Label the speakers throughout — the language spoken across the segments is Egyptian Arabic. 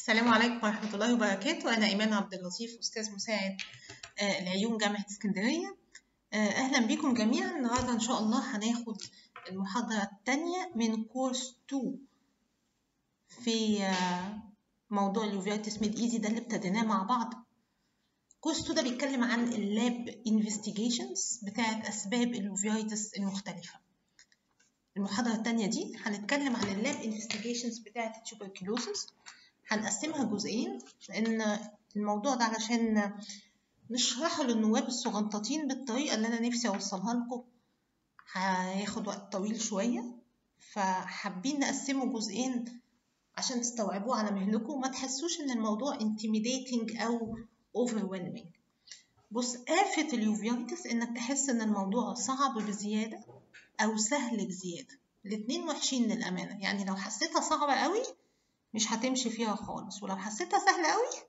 Speaker 1: السلام عليكم ورحمة الله وبركاته أنا إيمان عبد اللطيف أستاذ مساعد آه، العيون جامعة اسكندرية آه، أهلا بكم جميعا النهاردة إن شاء الله هناخد المحاضرة الثانية من كورس 2 في آه، موضوع اليوفيتس ميد ايزي ده اللي ابتديناه مع بعض كورس 2 ده بيتكلم عن اللاب انفستيجيشنز بتاعت أسباب اليوفيتس المختلفة المحاضرة الثانية دي هنتكلم عن اللاب انفستيجيشنز بتاعت التوبركلوسس هنقسمها جزئين لأن الموضوع ده علشان نشرحه للنواب الصغنطاطين بالطريقة اللي أنا نفسي أوصلها لكم هياخد وقت طويل شوية فحابين نقسمه جزئين عشان تستوعبوه على مهلكم وما تحسوش إن الموضوع intimidating أو overwhelming بص آفة اليوفيتس إنك تحس إن الموضوع صعب بزيادة أو سهل بزيادة الاتنين وحشين للأمانة يعني لو حسيتها صعبة قوي مش هتمشي فيها خالص ولو حسيتها سهلة قوي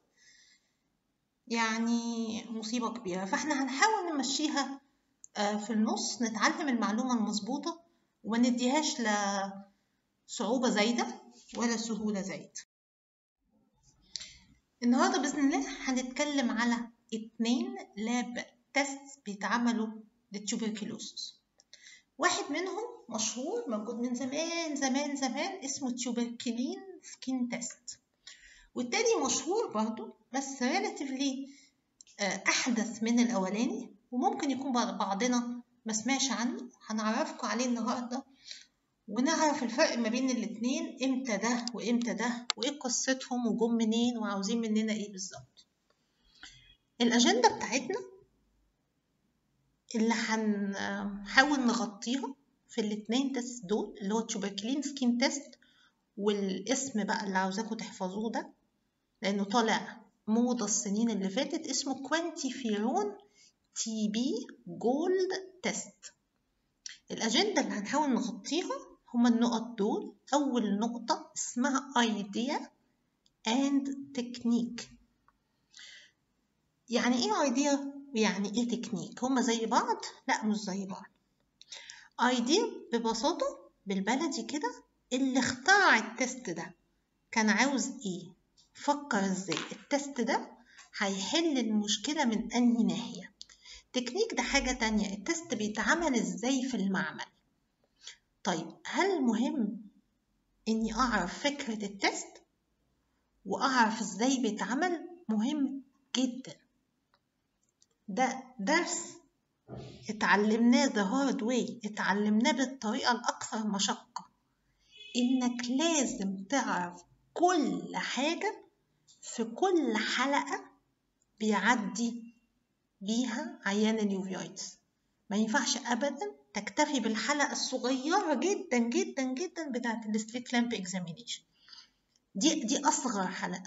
Speaker 1: يعني مصيبة كبيرة فاحنا هنحاول نمشيها في النص نتعلم المعلومة المظبوطة وما نديهاش لا صعوبة زايدة ولا سهولة زايدة النهاردة بإذن الله هنتكلم على اتنين لاب تيست بيتعملوا للتوبركلوسس واحد منهم مشهور موجود من زمان زمان زمان اسمه تيوبركلين سكين تيست والتاني مشهور برضو بس ريلاتيفلي أحدث من الأولاني وممكن يكون بعضنا ما سمعش عنه هنعرفكم عليه النهاردة ونعرف الفرق ما بين الاتنين امتى ده وامتى ده وايه قصتهم وجم منين وعاوزين مننا ايه بالظبط الأجندة بتاعتنا اللي هنحاول نغطيها في الاتنين تيست دول اللي هو التوبركلين سكين تيست والاسم بقى اللي عاوزاكم تحفظوه ده لانه طالع موضة السنين اللي فاتت اسمه كوانتيفيرون تي بي جولد تيست الأجندة اللي هنحاول نغطيها هما النقط دول أول نقطة اسمها idea and technique يعني ايه idea ويعني ايه تكنيك هما زي بعض لا مش زي بعض idea ببساطة بالبلدي كده اللي اخترع التست ده كان عاوز ايه فكر ازاي التست ده هيحل المشكلة من انهي ناحية تكنيك ده حاجة تانية التست بيتعمل ازاي في المعمل طيب هل مهم اني اعرف فكرة التست واعرف ازاي بيتعمل مهم جدا ده درس اتعلمناه the hard way اتعلمناه بالطريقة الأكثر مشقة إنك لازم تعرف كل حاجة في كل حلقة بيعدي بيها عيان اليوفيتس ما ينفعش أبدا تكتفي بالحلقة الصغيرة جدا جدا جدا بتاعت السليت لامب اكزامينيشن دي دي أصغر حلقة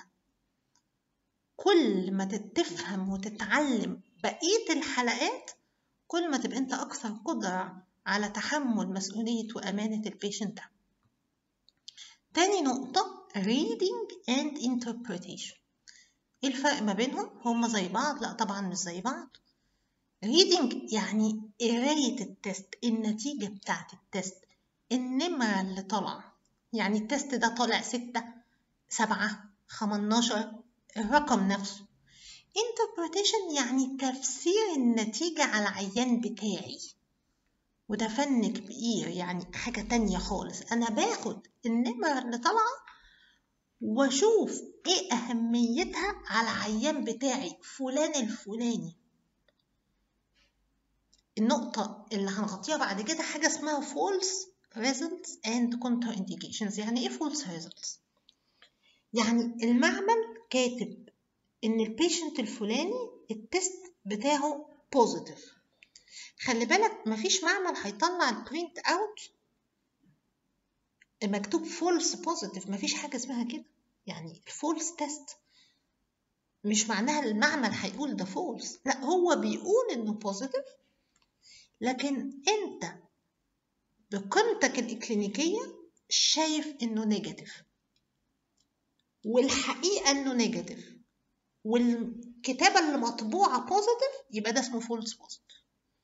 Speaker 1: كل ما تتفهم وتتعلم بقية الحلقات كل ما تبقى انت أكثر قدرة على تحمل مسؤولية وأمانة البيشنت ده تاني نقطة reading and interpretation ايه الفرق ما بينهم؟ هما زي بعض؟ لا طبعا مش زي بعض reading يعني قراية التست النتيجة بتاعت التست النمرة اللي طالعة يعني التست ده طالع ستة سبعة خمناشر الرقم نفسه interpretation يعني تفسير النتيجة على العيان بتاعي وده فن كبير يعني حاجة تانية خالص أنا باخد النمرة اللي طالعة وأشوف إيه أهميتها على العيان بتاعي فلان الفلاني النقطة اللي هنغطيها بعد كده حاجة اسمها false results and contraindications يعني إيه false results؟ يعني المعمل كاتب ان البيشنت الفلاني التست بتاعه بوزيتيف خلي بالك مفيش معمل هيطلع البرينت اوت مكتوب فولس بوزيتيف مفيش حاجه اسمها كده يعني الفولس تيست مش معناها المعمل هيقول ده فولس لا هو بيقول انه بوزيتيف لكن انت بقيمتك الاكلينيكيه شايف انه نيجاتيف والحقيقه انه نيجاتيف والكتابة اللي مطبوعة بوزيتيف يبقى ده اسمه فولس بوزيتيف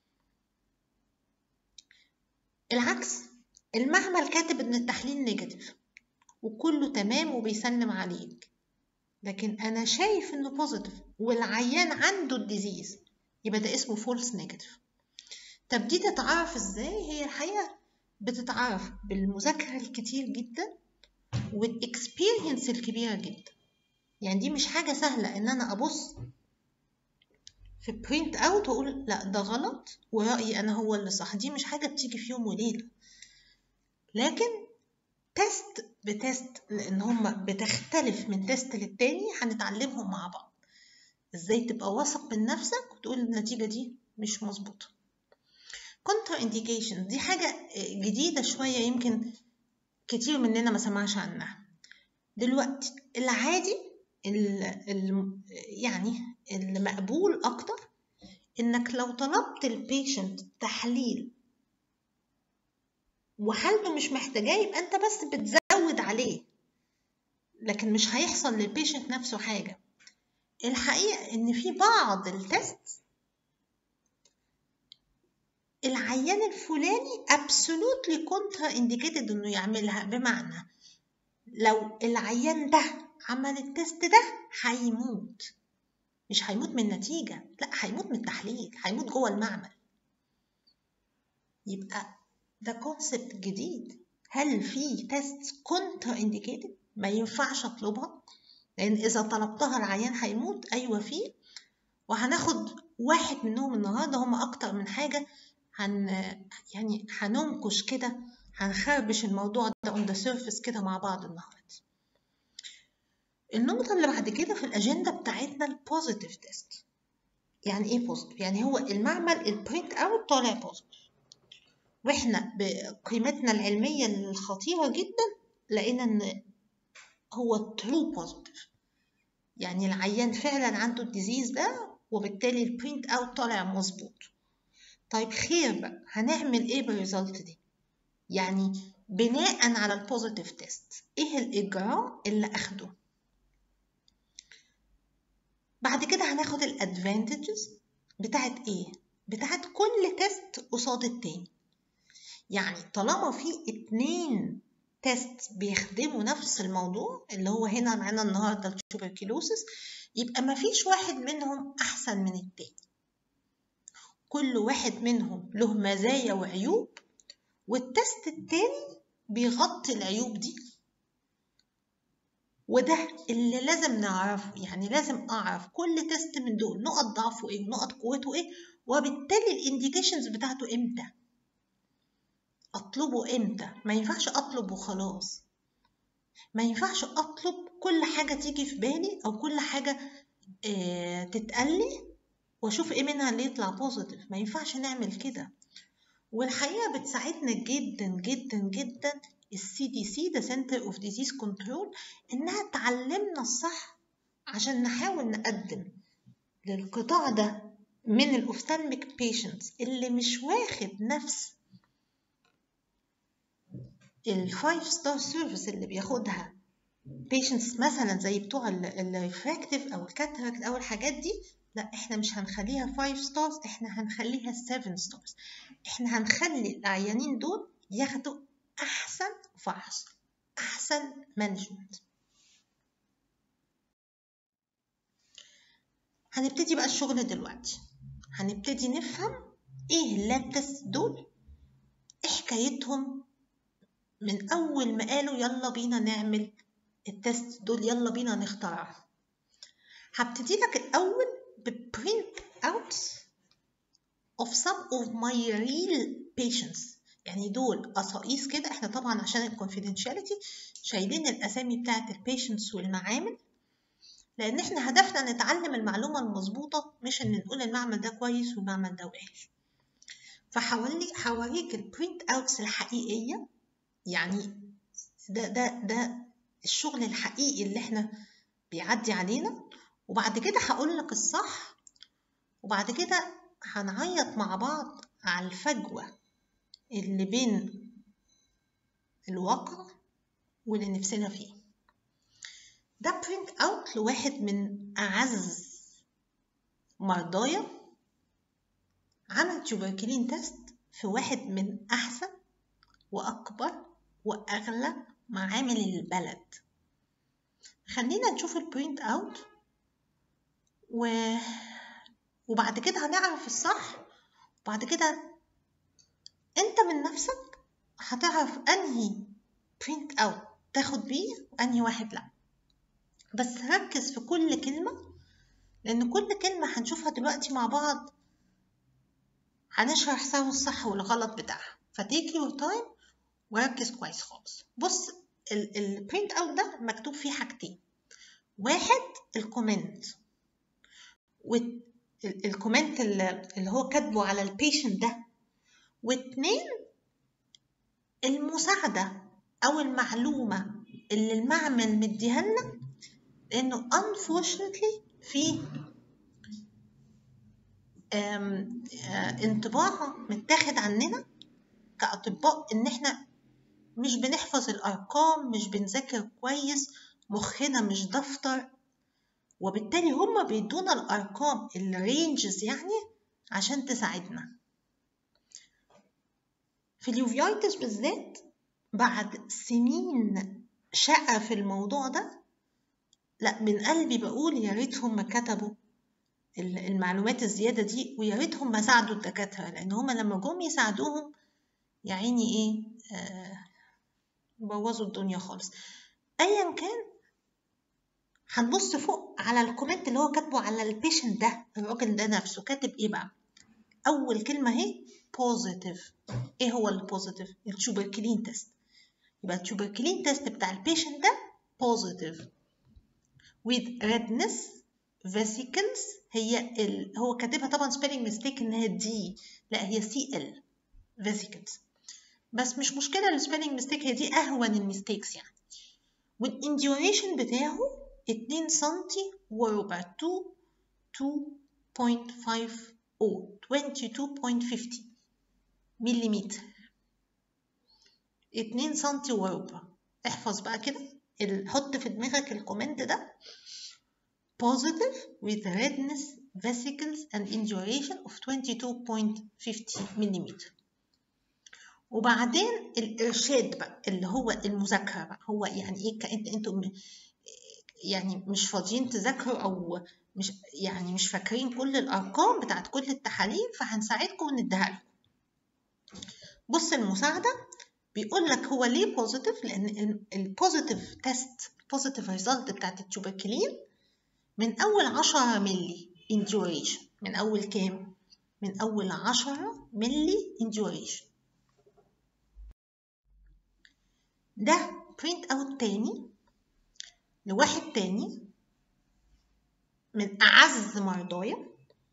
Speaker 1: العكس المعمل كاتب ان التحليل نيجاتيف وكله تمام وبيسلم عليك لكن انا شايف انه بوزيتيف والعيان عنده الديزيز يبقى ده اسمه فولس نيجاتيف طب دي تتعرف ازاي هي الحقيقه بتتعرف بالمذاكره الكتير جدا والاكسبيرينس الكبيره جدا يعني دي مش حاجه سهله ان انا ابص في برينت اوت واقول لا ده غلط ورأيي انا هو اللي صح دي مش حاجة بتيجي في يوم وليلة لكن تيست بتيست لان هما بتختلف من تيست للتاني هنتعلمهم مع بعض ازاي تبقى واثق من نفسك وتقول النتيجة دي مش مظبوطة كونتر انديكيشن دي حاجة جديدة شوية يمكن كتير مننا ما سمعش عنها دلوقتي العادي ال ال يعني المقبول اكتر انك لو طلبت البيشنت تحليل وحالته مش محتاجاه يبقى انت بس بتزود عليه لكن مش هيحصل للبيشنت نفسه حاجة الحقيقة ان في بعض التست العيان الفلاني absolutely contra indicated انه يعملها بمعنى لو العيان ده عمل التست ده هيموت مش هيموت من النتيجة لا هيموت من التحليل هيموت جوه المعمل يبقى ده كونسبت جديد هل في تيست كونتر انديكيتد ما ينفعش اطلبها لان اذا طلبتها العيان هيموت ايوه في وهناخد واحد منهم النهارده هم اكتر من حاجه هن يعني هننكش كده هنخربش الموضوع ده اون ذا سيرفيس كده مع بعض النهارده النقطة اللي بعد كده في الأجندة بتاعتنا البوزيتيف تيست يعني إيه بوزيتيف؟ يعني هو المعمل البرنت أوت طالع بوزيتيف وإحنا بقيمتنا العلمية الخطيرة جدا لقينا إن هو ترو بوزيتيف يعني العيان فعلا عنده الديزيز ده وبالتالي البرنت أوت طالع مظبوط طيب خير بقى هنعمل إيه بالريزلت دي؟ يعني بناء على البوزيتيف تيست إيه الإجراء اللي أخده؟ بعد كده هناخد الادفانتجز بتاعت ايه بتاعت كل تيست قصاد التاني يعني طالما في اتنين تيست بيخدموا نفس الموضوع اللي هو هنا معانا النهارده التوبركلوسس يبقى مفيش واحد منهم احسن من التاني كل واحد منهم له مزايا وعيوب والتست التاني بيغطي العيوب دي وده اللي لازم نعرفه يعني لازم اعرف كل تيست من دول نقط ضعفه ايه ونقط قوته ايه وبالتالي الانديكيشنز بتاعته امتى اطلبه امتى ما ينفعش اطلب وخلاص ما ينفعش اطلب كل حاجه تيجي في بالي او كل حاجه اه تتقلي واشوف ايه منها اللي يطلع بوزيتيف ما ينفعش نعمل كده والحقيقه بتساعدنا جدا جدا جدا السي دي سي ده سنتر اوف ديزيز كنترول انها تعلمنا الصح عشان نحاول نقدم للقطاع ده من الاوفتالميك بيشنتس اللي مش واخد نفس الفايف ستار سيرفيس اللي بياخدها بيشنتس مثلا زي بتوع الريفراكتيف او الكاتراكت او الحاجات دي لا احنا مش هنخليها 5 ستارز احنا هنخليها 7 ستارز احنا هنخلي العيانين دول ياخدوا احسن فحص احسن مانجمنت هنبتدي بقى الشغل دلوقتي هنبتدي نفهم ايه اللاب تيست دول ايه حكايتهم من اول ما قالوا يلا بينا نعمل التست دول يلا بينا نختارهم هبتدي لك الاول ببرنت اوتس of some of my real patients يعني دول قصايص كده احنا طبعا عشان الكونفيدنشاليتي شايلين الاسامي بتاعه البيشنتس والمعامل لان احنا هدفنا نتعلم المعلومه المظبوطه مش ان نقول المعمل ده كويس والمعمل ده وحش فحوالي حواليك البرنت اوتس الحقيقيه يعني ده ده ده الشغل الحقيقي اللي احنا بيعدي علينا وبعد كده هقول لك الصح وبعد كده هنعيط مع بعض على الفجوه اللي بين الواقع واللي نفسنا فيه ده برنت اوت لواحد من اعز مرضايا عمل تيوبركلين تيست في واحد من احسن واكبر واغلى معامل البلد خلينا نشوف البرينت اوت و... وبعد كده هنعرف الصح وبعد كده انت من نفسك هتعرف انهي برينت اوت تاخد بيه وانهي واحد لا بس ركز في كل كلمة لأن كل كلمة هنشوفها دلوقتي مع بعض هنشرح سوا الصح والغلط بتاعها فتيك يور تايم وركز كويس خالص بص البرينت اوت ده مكتوب فيه حاجتين واحد الكومنت الكومنت اللي هو كاتبه على البيشنت ده واتنين المساعدة أو المعلومة اللي المعمل مديها لنا لأنه unfortunately في انطباع متاخد عننا كأطباء إن إحنا مش بنحفظ الأرقام مش بنذاكر كويس مخنا مش دفتر وبالتالي هما بيدونا الأرقام الرينجز يعني عشان تساعدنا في اليوفيايتس بالذات بعد سنين شقة في الموضوع ده لا من قلبي بقول يا ريتهم ما كتبوا المعلومات الزيادة دي ويا ريتهم ما ساعدوا الدكاترة لأن هما لما جم يساعدوهم يا عيني إيه آه بوظوا الدنيا خالص أيا كان هنبص فوق على الكومنت اللي هو كاتبه على البيشنت ده الراجل ده نفسه كاتب إيه بقى أول كلمة اهي بوزيتيف إيه هو البوزيتيف التوبركلين تيست يبقى التوبركلين تيست بتاع البيشنت ده بوزيتيف with redness vesicles هي ال... هو كاتبها طبعا spelling mistake ان هي دي لا هي سي ال vesicles بس مش مشكله السبيلنج ميستيك هي دي اهون الميستيكس يعني والانديوريشن بتاعه 2 سنتي وربع 2 2.5 او 22.50 مليمتر 2 سنتي وربع احفظ بقى كده حط في دماغك الكومنت ده positive with redness vesicles and induration of 22.50 ملم وبعدين الإرشاد بقى اللي هو المذاكرة بقى هو يعني إيه كأنت أنتم يعني مش فاضيين تذاكروا أو مش يعني مش فاكرين كل الأرقام بتاعت كل التحاليل فهنساعدكم ونديها لكم بص المساعدة بيقول لك هو ليه بوزيتيف لأن البوزيتيف تيست البوزيتيف ريزلت بتاعت التوبركلين من أول عشرة ملي induration من أول كام؟ من أول عشرة ملي induration ده برينت اوت تاني لواحد تاني من أعز مرضايا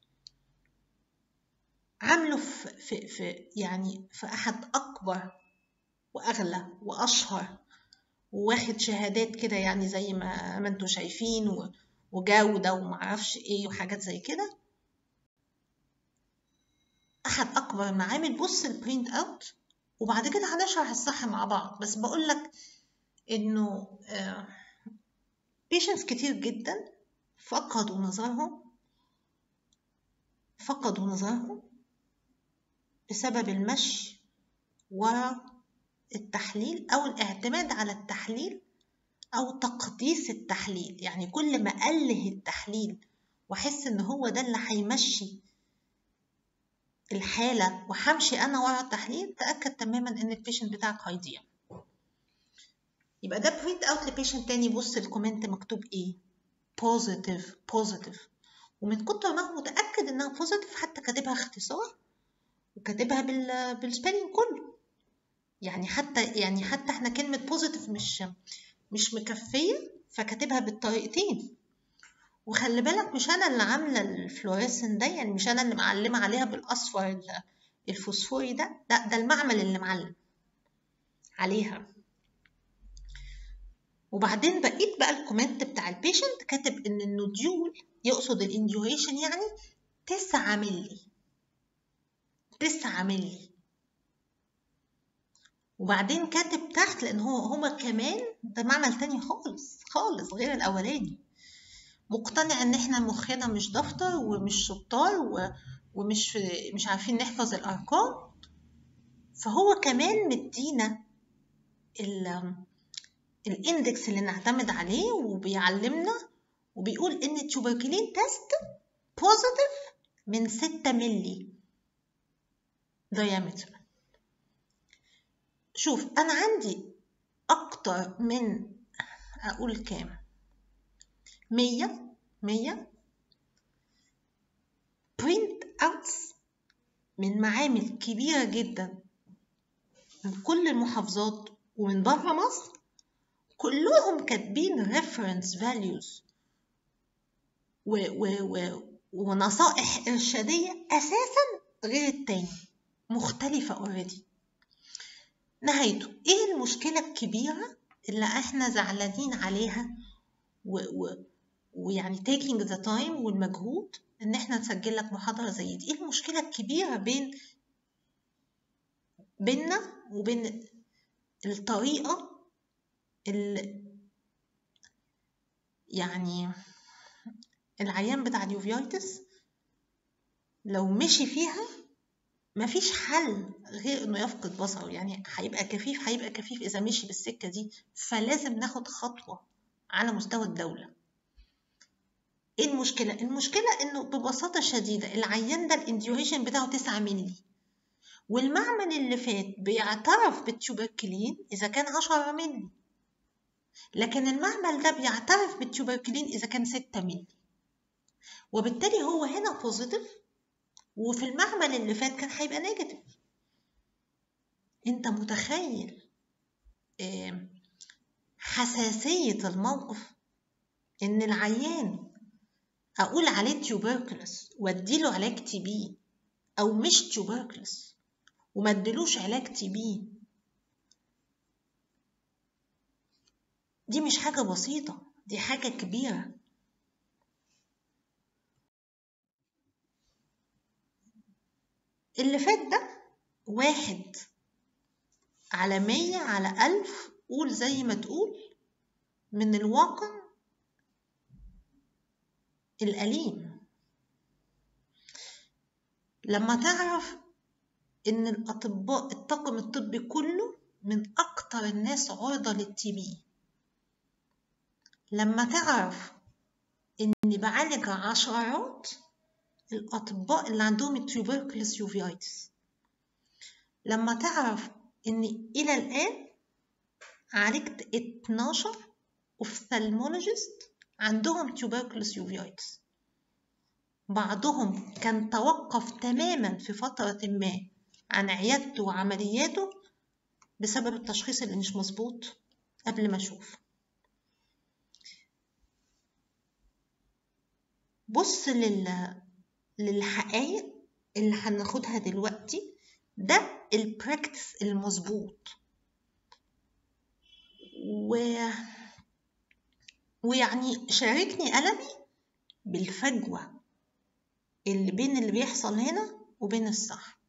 Speaker 1: عامله في, في, في يعني في أحد أكبر وأغلى وأشهر وواخد شهادات كده يعني زي ما, ما انتوا شايفين و وجودة ومعرفش ايه وحاجات زي كده أحد أكبر المعامل بص البرينت أوت وبعد كده هنشرح الصح مع بعض بس بقول لك إنه بيشنس كتير جدا فقدوا نظرهم فقدوا نظرهم بسبب المشي ورا التحليل أو الاعتماد على التحليل أو تقديس التحليل يعني كل ما أله التحليل وأحس إن هو ده اللي هيمشي الحالة وهمشي أنا ورا التحليل تأكد تماما إن البيشنت بتاعك هيضيع يبقى ده برينت أوت لبيشنت تاني بص الكومنت مكتوب إيه بوزيتيف بوزيتيف ومن كتر ما هو متأكد إنها بوزيتيف حتى كاتبها اختصار وكاتبها بال بالسبيلنج كله يعني حتى يعني حتى احنا كلمة بوزيتيف مش مش مكفية فكاتبها بالطريقتين وخلي بالك مش انا اللي عامله الفلوريسن ده يعني مش انا اللي معلمه عليها بالاصفر الفوسفوري ده لا ده المعمل اللي معلم عليها وبعدين بقيت بقى الكومنت بتاع البيشنت كاتب ان النوديول يقصد الانديوريشن يعني تسعة ملي تسعة ملي وبعدين كاتب تحت لان هو هما كمان ده معمل تاني خالص خالص غير الاولاني مقتنع ان احنا مخنا مش دفتر ومش شطار و... ومش في... مش عارفين نحفظ الارقام فهو كمان مدينا ال... الاندكس اللي نعتمد عليه وبيعلمنا وبيقول ان التوبركلين تيست بوزيتيف من 6 ملي diameter شوف انا عندي اكتر من اقول كام مية مية برينت اوتس من معامل كبيرة جدا من كل المحافظات ومن بره مصر كلهم كاتبين reference values و و و ونصائح إرشادية أساسا غير التاني مختلفة اوريدي نهايته ايه المشكلة الكبيرة اللي احنا زعلانين عليها و, و, ويعني taking the time والمجهود ان احنا نسجل لك محاضرة زي دي ايه المشكلة الكبيرة بين بيننا وبين الطريقة اللي يعني العيان بتاع اليوفيايتس لو مشي فيها مفيش حل غير انه يفقد بصره يعني هيبقى كفيف هيبقى كفيف اذا مشي بالسكه دي فلازم ناخد خطوه على مستوى الدوله ايه المشكله المشكله انه ببساطه شديده العيان ده الانديوريشن بتاعه 9 مللي والمعمل اللي فات بيعترف بالتوبركلين اذا كان 10 مللي لكن المعمل ده بيعترف بالتوبركلين اذا كان 6 مللي وبالتالي هو هنا بوزيتيف وفي المعمل اللي فات كان هيبقى نيجاتيف انت متخيل حساسية الموقف ان العيان اقول عليه تيوبركلس واديله علاج تي بي او مش تيوبركلس وما اديلوش علاج تي بي دي مش حاجة بسيطة دي حاجة كبيرة اللي فات ده واحد على مية على ألف قول زي ما تقول من الواقع الأليم لما تعرف إن الأطباء الطاقم الطبي كله من أكتر الناس عرضة للتي بي لما تعرف إني بعالج عشرات الأطباء اللي عندهم التوبركلس يوفيايتس لما تعرف إن إلى الآن عالجت 12 اوفثالمولوجيست عندهم تيوبركلس يوفيايتس بعضهم كان توقف تماما في فترة ما عن عيادته وعملياته بسبب التشخيص اللي مش مظبوط قبل ما أشوف بص لل... للحقائق اللي هناخدها دلوقتي ده البراكتس المظبوط و... ويعني شاركني ألمي بالفجوة اللي بين اللي بيحصل هنا وبين الصح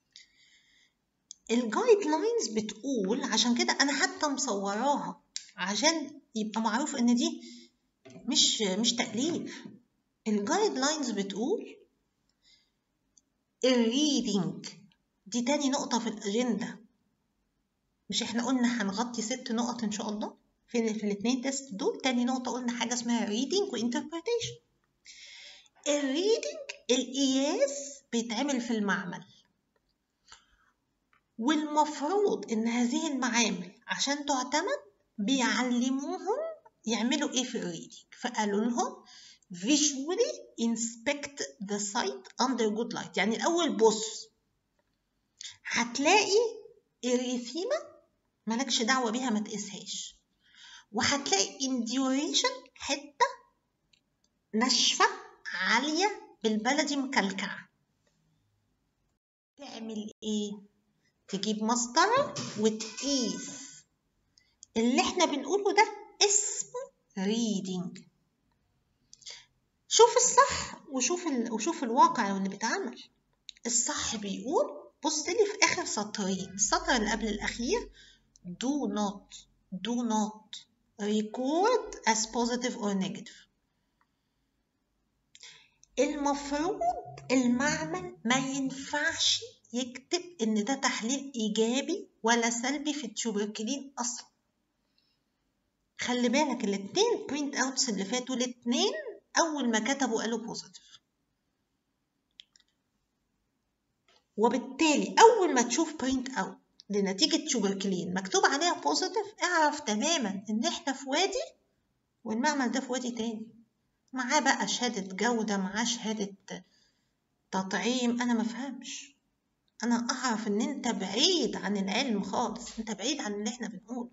Speaker 1: الجايد لاينز بتقول عشان كده انا حتى مصوراها عشان يبقى معروف ان دي مش مش تأليف الجايد لاينز بتقول الريدنج دي تاني نقطة في الأجندة مش احنا قلنا هنغطي ست نقط إن شاء الله في, في الاتنين تيست دول تاني نقطة قلنا حاجة اسمها reading و interpretation الريدنج القياس بيتعمل في المعمل والمفروض إن هذه المعامل عشان تعتمد بيعلموهم يعملوا إيه في الريدنج فقالوا لهم visually inspect the site under good light يعني الأول بص هتلاقي إريثيما مالكش دعوة بيها ما تقيسهاش وهتلاقي induration حتة ناشفة عالية بالبلدي مكلكعة تعمل ايه؟ تجيب مسطرة وتقيس اللي احنا بنقوله ده اسمه reading شوف الصح وشوف ال... وشوف الواقع اللي بيتعمل الصح بيقول بص لي في اخر سطرين السطر اللي قبل الاخير do not do not record as positive or negative المفروض المعمل ما ينفعش يكتب ان ده تحليل ايجابي ولا سلبي في التوبركلين اصلا خلي بالك الاتنين برينت اوتس اللي فاتوا الاتنين اول ما كتبوا قالوا بوزيتيف وبالتالي اول ما تشوف برينت اوت لنتيجة توبركلين مكتوب عليها بوزيتيف اعرف تماما ان احنا في وادي والمعمل ده في وادي تاني معاه بقى شهادة جودة معاه شهادة تطعيم انا مفهمش انا اعرف ان انت بعيد عن العلم خالص انت بعيد عن اللي احنا بنقوله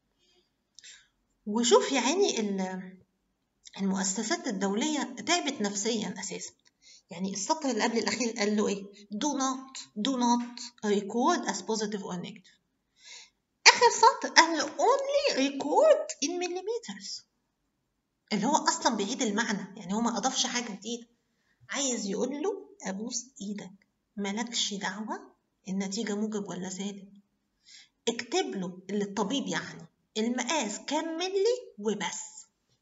Speaker 1: وشوف يا عيني المؤسسات الدولية تعبت نفسيا أساسا يعني السطر اللي قبل الأخير قال له إيه do not do not record as positive or negative آخر سطر قال له only record in millimeters اللي هو أصلا بعيد المعنى يعني هو ما أضافش حاجة جديدة عايز يقول له أبوس إيدك مالكش دعوة النتيجة موجب ولا سالب اكتب له اللي الطبيب يعني المقاس كام ملي وبس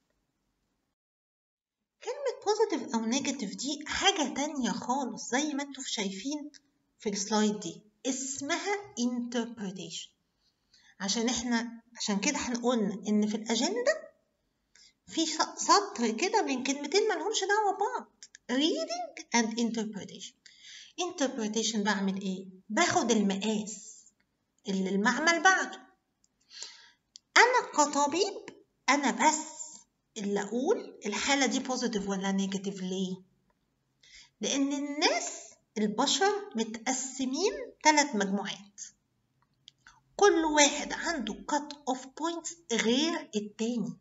Speaker 1: كلمة positive أو negative دي حاجة تانية خالص زي ما انتوا شايفين في السلايد دي اسمها interpretation عشان احنا عشان كده احنا قلنا ان في الأجندة في سطر كده من كلمتين ملهمش دعوة ببعض reading and interpretation interpretation بعمل ايه؟ باخد المقاس اللي المعمل بعده انا كطبيب انا بس اللي اقول الحاله دي بوزيتيف ولا نيجاتيف ليه لان الناس البشر متقسمين ثلاث مجموعات كل واحد عنده كات اوف بوينتس غير التاني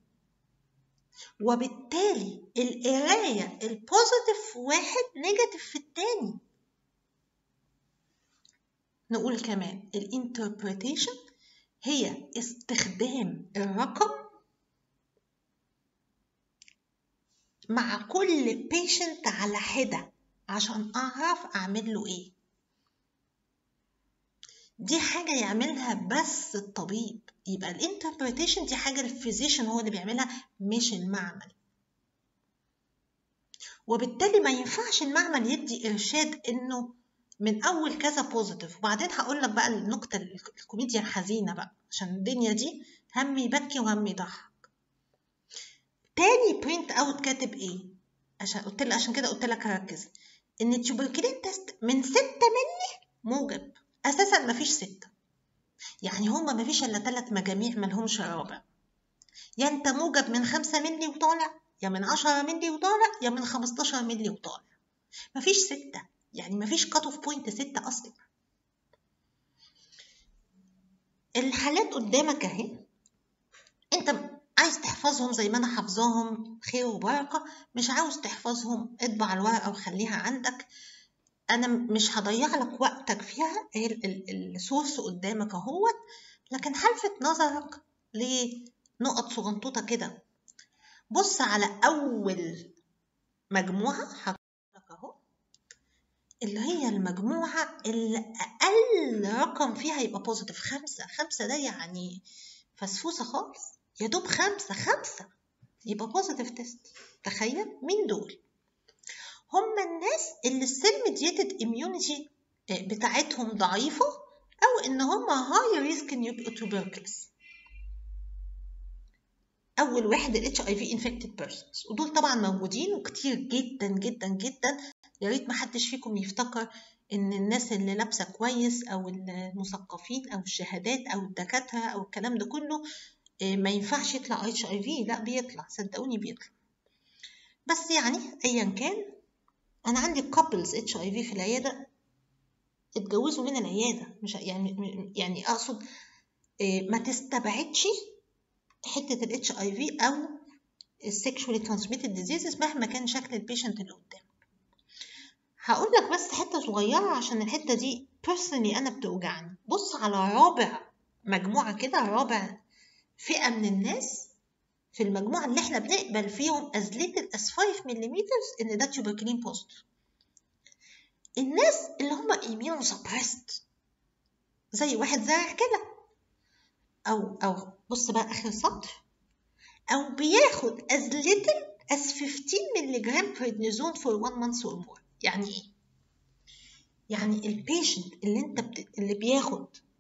Speaker 1: وبالتالي القرايه البوزيتيف في واحد نيجاتيف في التاني نقول كمان الانتربريتيشن هي استخدام الرقم مع كل بيشنت على حدة عشان أعرف أعمل له إيه دي حاجة يعملها بس الطبيب يبقى الانتربريتيشن دي حاجة الفيزيشن هو اللي بيعملها مش المعمل وبالتالي ما ينفعش المعمل يدي إرشاد إنه من أول كذا بوزيتيف وبعدين هقول لك بقى النقطة الكوميديا الحزينة بقى عشان الدنيا دي هم يبكي وهم يضحك تاني برينت اوت كاتب ايه عشان قلت لك عشان كده قلت لك ركز ان التوبركلين تيست من ستة مني موجب اساسا مفيش ستة يعني هما مفيش الا تلات مجاميع ملهمش رابع يا انت موجب من خمسة ملي وطالع يا من عشرة ملي وطالع يا من خمستاشر ملي وطالع مفيش ستة يعني مفيش كات اوف بوينت ستة اصلا الحالات قدامك اهي انت عايز تحفظهم زي ما انا حافظاهم خير وبركة مش عاوز تحفظهم اطبع الورقة وخليها عندك انا مش هضيع لك وقتك فيها هي السورس قدامك اهوت لكن هلفت نظرك لنقط صغنطوطة كده بص على اول مجموعة لك اهو اللي هي المجموعة اللي أقل رقم فيها يبقى بوزيتيف خمسة خمسة ده يعني فسفوسة خالص يا دوب خمسة خمسة يبقى بوزيتيف تيست تخيل مين دول هم الناس اللي السيل ميديتد اميونيتي بتاعتهم ضعيفة أو إن هم هاي ريسك إن يبقوا توبركلز أول واحد ال HIV infected persons ودول طبعا موجودين وكتير جدا جدا جدا يا ريت محدش فيكم يفتكر ان الناس اللي لابسه كويس او المثقفين او الشهادات او الدكاتره او الكلام ده كله ما ينفعش يطلع اتش اي في لا بيطلع صدقوني بيطلع بس يعني ايا كان انا عندي كابلز اتش اي في في العياده اتجوزوا من العياده مش يعني يعني اقصد ما تستبعدش حته الاتش اي في او السكشوالي ترانسميتد ديزيزز مهما كان شكل البيشنت اللي قدامك هقول لك بس حته صغيره عشان الحته دي بيرسونلي انا بتوجعني بص على رابع مجموعه كده رابع فئه من الناس في المجموعه اللي احنا بنقبل فيهم as little as 5 ملم ان ده تيوبركلين بوزيتيف الناس اللي هم immune suppressed زي واحد زارع كده او او بص بقى اخر سطر او بياخد as little as 15 ملغ prednisone for one month or more يعني ايه يعني البيشنت اللي انت بت... اللي بياخد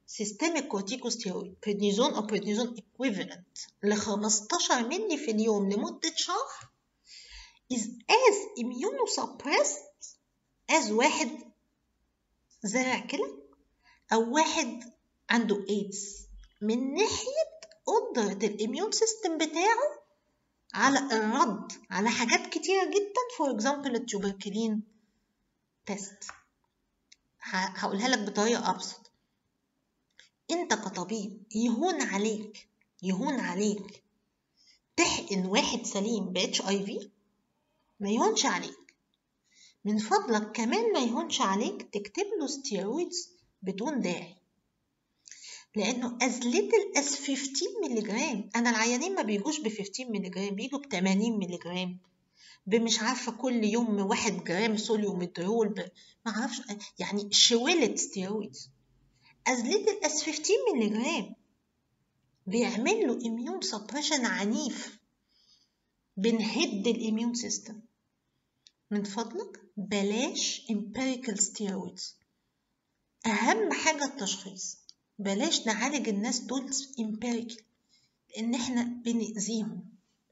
Speaker 1: سيستميك كورتيكوستيرويد بريدنيزون او بريدنيزون ايكويفالنت ل 15 مللي في اليوم لمدة شهر is as immunosuppressed as واحد زرع كلى أو واحد عنده ايدز من ناحية قدرة الاميون سيستم بتاعه على الرد على حاجات كتيرة جدا فور اكزامبل التوبركلين تيست هقولها لك بطريقة أبسط أنت كطبيب يهون عليك يهون عليك تحقن واحد سليم ب اتش اي في ما يهونش عليك من فضلك كمان ما يهونش عليك تكتب له ستيرويدز بدون داعي لانه as little as 15 مللي جرام انا العيانين ما بيجوش ب 15 مللي جرام بيجوا ب 80 مللي جرام بمش عارفه كل يوم واحد جرام سوليوم مدرول ب... ما اعرفش يعني شويلة ستيرويدز as little as 15 مللي جرام بيعمل له immune suppression عنيف بنهد الاميون سيستم من فضلك بلاش empirical steroids أهم حاجة التشخيص بلاش نعالج الناس دول empirical لأن احنا بنأذيهم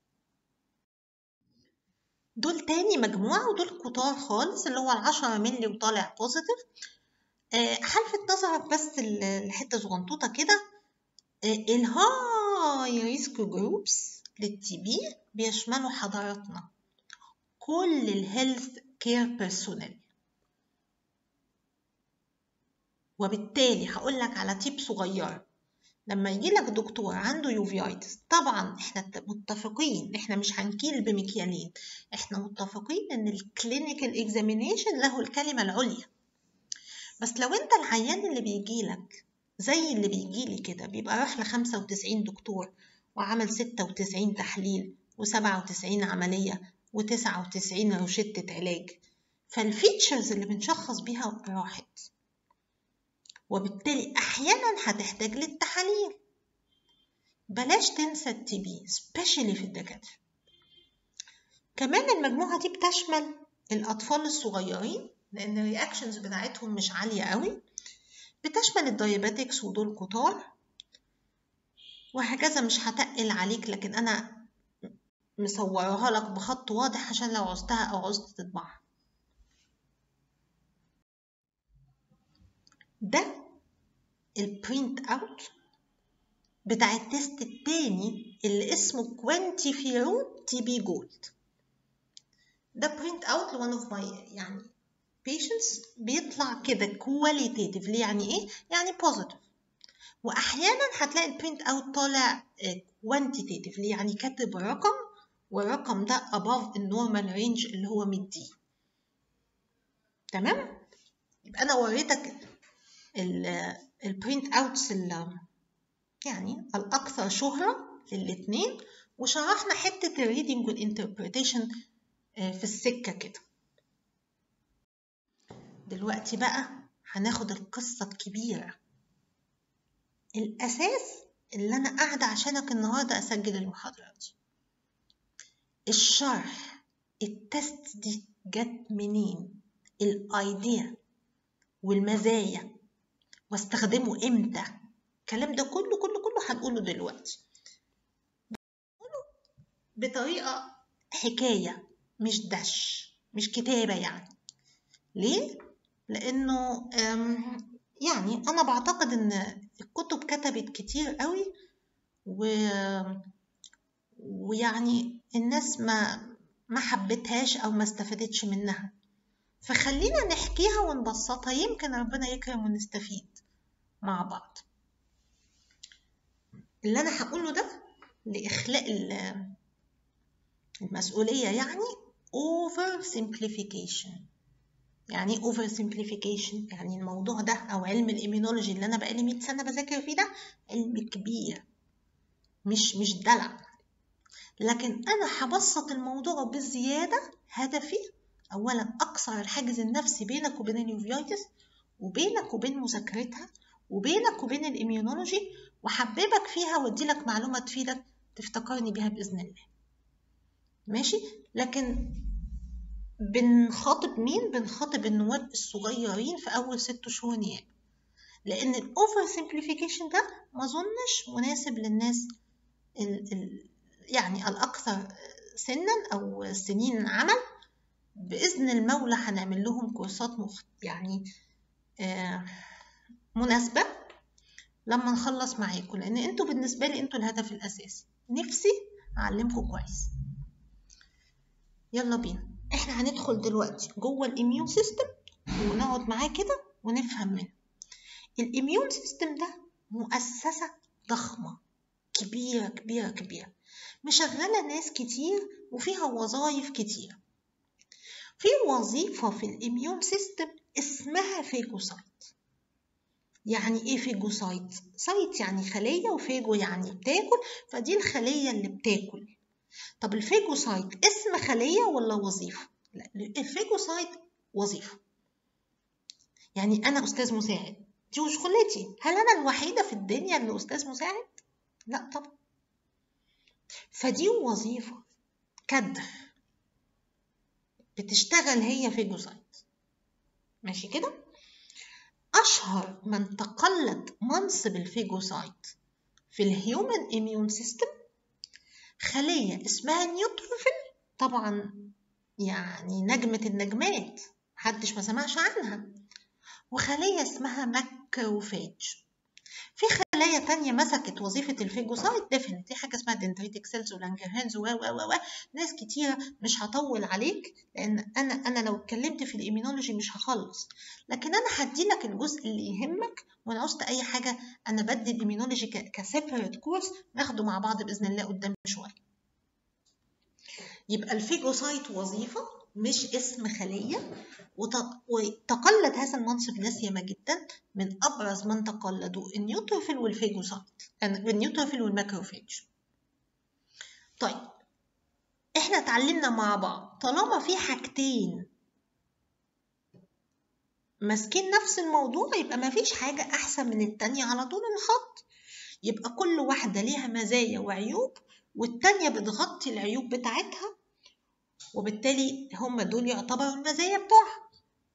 Speaker 1: دول تاني مجموعة ودول كتار خالص اللي هو العشرة ملي وطالع بوزيتيف أه هلفت نظرك بس الحتة صغنطوطة كده أه الهاي ريسك جروبس للتي بي بيشملوا حضراتنا كل الهيلث كير بيرسونيل وبالتالي هقول لك على تيب صغيره لما يجي لك دكتور عنده يوفيايتس طبعا احنا متفقين احنا مش هنكيل بمكيالين احنا متفقين ان الكلينيكال اكزامينيشن له الكلمه العليا بس لو انت العيان اللي بيجي لك زي اللي بيجي لي كده بيبقى راح ل 95 دكتور وعمل 96 تحليل و97 عمليه و99 روشتة علاج فالفيتشرز اللي بنشخص بيها راحت وبالتالي أحيانا هتحتاج للتحاليل بلاش تنسى التي بي سبيشالي في الدكاترة كمان المجموعة دي بتشمل الأطفال الصغيرين لأن الرياكشنز بتاعتهم مش عالية قوي بتشمل الدايابيتكس ودول كتار وهكذا مش هتقل عليك لكن أنا مصورها لك بخط واضح عشان لو عوزتها أو عوزت تطبعها ده البرينت اوت بتاع التست التاني اللي اسمه كوانتيفيرون تي بي جولد ده برينت اوت لون اوف ماي يعني patients بيطلع كده كواليتيتيف يعني ايه يعني بوزيتيف واحيانا هتلاقي البرينت اوت طالع كوانتيتيف يعني كاتب رقم والرقم ده above النورمال رينج اللي هو مديه تمام يبقى انا وريتك البرينت اوتس يعني الاكثر شهره للاثنين وشرحنا حته الريدنج والانتربريتيشن في السكه كده دلوقتي بقى هناخد القصه الكبيره الاساس اللي انا قاعده عشانك النهارده اسجل المحاضره دي الشرح التست دي جت منين الايديا والمزايا واستخدمه امتى الكلام ده كله كله كله هنقوله دلوقتي بطريقة حكاية مش دش مش كتابة يعني ليه؟ لأنه يعني أنا بعتقد إن الكتب كتبت كتير قوي و ويعني الناس ما ما حبتهاش او ما استفادتش منها فخلينا نحكيها ونبسطها يمكن ربنا يكرم ونستفيد مع بعض اللي انا هقوله ده لاخلاء المسؤوليه يعني over simplification يعني over simplification يعني الموضوع ده او علم الاميونولوجي اللي انا بقالي 100 سنه بذاكر فيه ده علم كبير مش مش دلع لكن أنا هبسط الموضوع بزيادة هدفي أولا أكسر الحاجز النفسي بينك وبين اليوفيايتس وبينك وبين مذاكرتها وبينك وبين الإميونولوجي وحببك فيها وأديلك معلومة تفيدك تفتكرني بيها بإذن الله ماشي لكن بنخاطب مين بنخاطب النواب الصغيرين في أول ست شهور نيابة لان الاوفر سمبليفيكيشن ده ما اظنش مناسب للناس ال ال يعني الاكثر سنا او سنين عمل باذن المولى هنعمل لهم كورسات مخ يعني آه مناسبه لما نخلص معاكم لان انتوا بالنسبه لي انتوا الهدف الاساسي نفسي اعلمكم كويس يلا بينا احنا هندخل دلوقتي جوه الاميون سيستم ونقعد معاه كده ونفهم منه الاميون سيستم ده مؤسسة ضخمة كبيرة كبيرة كبيرة مشغلة ناس كتير وفيها وظائف كتير في وظيفة في الاميون سيستم اسمها فيجوسايت يعني ايه فيجوسايت؟ سايت يعني خلية وفيجو يعني بتاكل فدي الخلية اللي بتاكل طب الفيجوسايت اسم خلية ولا وظيفة؟ لا الفيجوسايت وظيفة يعني أنا أستاذ مساعد دي شغلتي هل أنا الوحيدة في الدنيا اللي أستاذ مساعد؟ لا طبعا فدي وظيفة كدر بتشتغل هي فيجوسايت ماشي كده؟ أشهر من تقلد منصب الفيجوسايت في الهيومن إميون سيستم خلية اسمها نيوتروفيل طبعا يعني نجمة النجمات محدش ما سمعش عنها وخلية اسمها ماكروفاج في خلايا تانية مسكت وظيفة الفيجوسايت ديفنت في حاجة اسمها دندريتك سيلز ولانجرهانز و و و ناس كتيرة مش هطول عليك لأن أنا أنا لو اتكلمت في الإيمينولوجي مش هخلص لكن أنا هدي لك الجزء اللي يهمك وأنا عوزت أي حاجة أنا بدي الإيمينولوجي كسيبريت كورس ناخده مع بعض بإذن الله قدام شوية يبقى الفيجوسايت وظيفة مش اسم خلية وتقلد هذا المنصب ناس ياما جدا من أبرز من تقلدوا النيوتروفيل والفيجوسايت النيوتروفيل والماكروفيج طيب احنا اتعلمنا مع بعض طالما في حاجتين ماسكين نفس الموضوع يبقى مفيش حاجة أحسن من التانية على طول الخط يبقى كل واحدة ليها مزايا وعيوب والتانية بتغطي العيوب بتاعتها وبالتالي هم دول يعتبروا المزايا بتوعها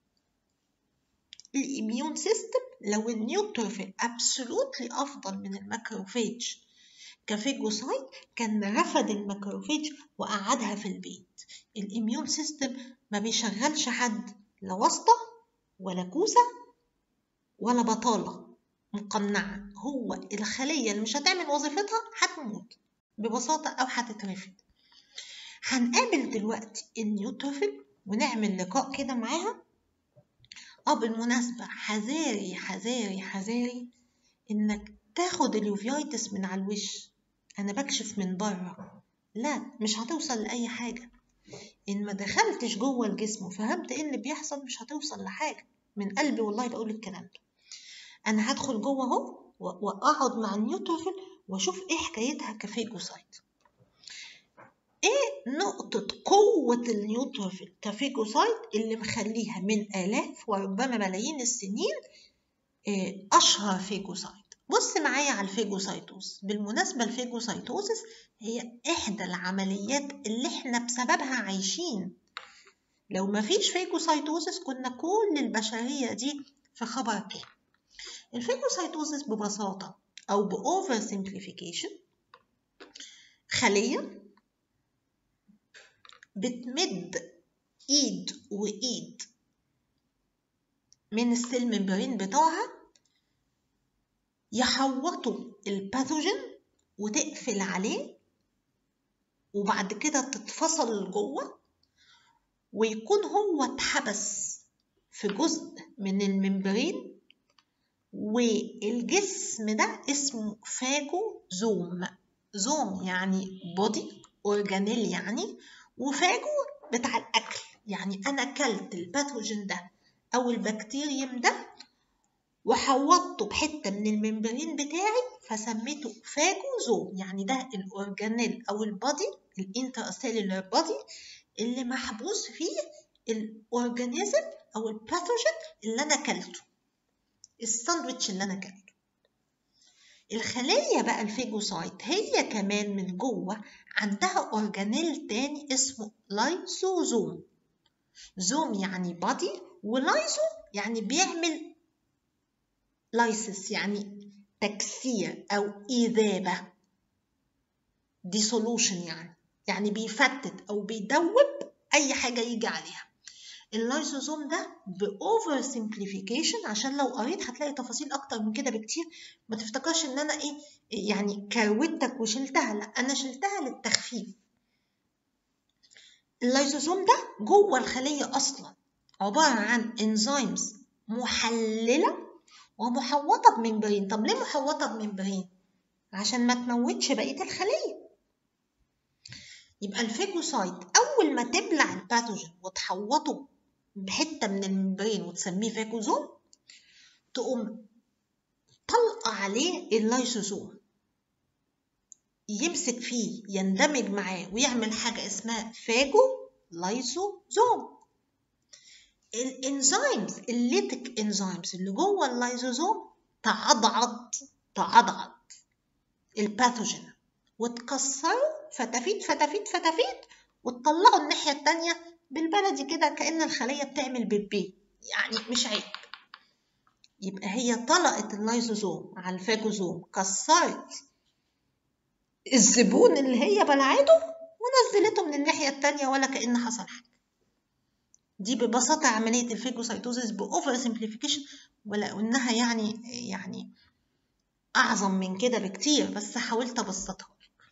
Speaker 1: الاميون سيستم لو النيوتروفيل ابسولوتلي افضل من الماكروفيج كفيجوسايت كان رفض الماكروفيج وقعدها في البيت الاميون سيستم ما بيشغلش حد لا واسطة ولا كوسة ولا بطالة مقنعة هو الخلية اللي مش هتعمل وظيفتها هتموت ببساطة أو هتترفد هنقابل دلوقتي النيوتروفيل ونعمل لقاء كده معاها اه بالمناسبة حذاري حذاري حذاري انك تاخد اليوفيايتس من على الوش انا بكشف من بره لا مش هتوصل لأي حاجة ان ما دخلتش جوه الجسم وفهمت ايه اللي بيحصل مش هتوصل لحاجة من قلبي والله بقول الكلام ده انا هدخل جوه اهو واقعد مع النيوتروفيل واشوف ايه حكايتها كفيجوسايت ايه نقطة قوة النيوتروفيل كفيجوسايت اللي مخليها من آلاف وربما ملايين السنين أشهر فيجوسايت بص معايا على الفيجوسايتوز بالمناسبة الفيجوسايتوزس هي إحدى العمليات اللي إحنا بسببها عايشين لو مفيش فيجوسايتوزس كنا كل البشرية دي في خبر كام الفيجوسايتوزس ببساطة أو بأوفر سيمبليفيكيشن خلية بتمد ايد وايد من السيل ممبرين بتوعها يحوطوا الباثوجين وتقفل عليه وبعد كده تتفصل لجوه ويكون هو اتحبس في جزء من الممبرين والجسم ده اسمه فاجو زوم زوم يعني بودي اورجانيل يعني وفاجو بتاع الاكل يعني انا اكلت الباثوجين ده او البكتيريوم ده وحوطته بحته من الممبرين بتاعي فسميته فاجوزوم يعني ده الاورجانيل او البادي الانترسيلولار بادي اللي محبوس فيه الاورجانيزم او الباثوجين اللي انا اكلته الساندوتش اللي انا اكلته الخلية بقى الفيجوسايت هي كمان من جوه عندها أورجانيل تاني اسمه لايسوزوم زوم يعني بادي ولايزو يعني بيعمل لايسس يعني تكسير أو إذابة dissolution يعني يعني بيفتت أو بيدوب أي حاجة يجي عليها اللايسوزوم ده بأوفر سمبليفيكيشن عشان لو قريت هتلاقي تفاصيل أكتر من كده بكتير ما تفتكرش إن أنا إيه يعني كروتك وشلتها لا أنا شلتها للتخفيف اللايسوزوم ده جوه الخلية أصلا عبارة عن انزيمز محللة ومحوطة بممبرين طب ليه محوطة بممبرين؟ عشان ما تموتش بقية الخلية يبقى الفيجوسايت أول ما تبلع الباثوجين وتحوطه بحتة من الممبرين وتسميه فيجوزوم تقوم طلقة عليه اللايسوزوم يمسك فيه يندمج معاه ويعمل حاجة اسمها فاجو لايسوزوم الانزيمز الليتك انزيمز اللي جوه اللايزوزوم تعضعض تعضعض الباثوجين وتكسروا فتافيت فتافيت فتافيت وتطلعوا الناحية التانية بالبلدي كده كأن الخلية بتعمل بيبي يعني مش عيب يبقى هي طلقت اللايزوزوم على الفاجوزوم كسرت الزبون اللي هي بلعته ونزلته من الناحية التانية ولا كأن حصل حاجة دي ببساطة عملية الفيجوسايتوزيس بأوفر سمبليفيكيشن ولو إنها يعني يعني أعظم من كده بكتير بس حاولت أبسطها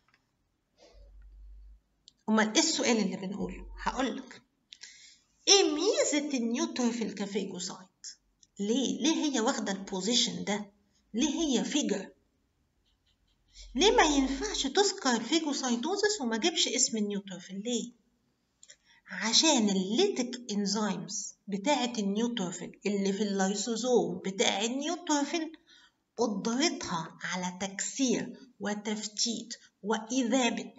Speaker 1: أمال إيه السؤال اللي بنقوله؟ هقولك إيه ميزة النيوتروفيل كفيجوسايت؟ ليه؟ ليه هي واخدة البوزيشن ده؟ ليه هي فيجر؟ ليه ما ينفعش تذكر الفيجوسايتوزيس وما جيبش اسم النيوتروفيل؟ ليه؟ عشان الليتك انزيمز بتاعة النيوتروفيل اللي في اللايسوزوم بتاع النيوتروفيل قدرتها على تكسير وتفتيت وإذابة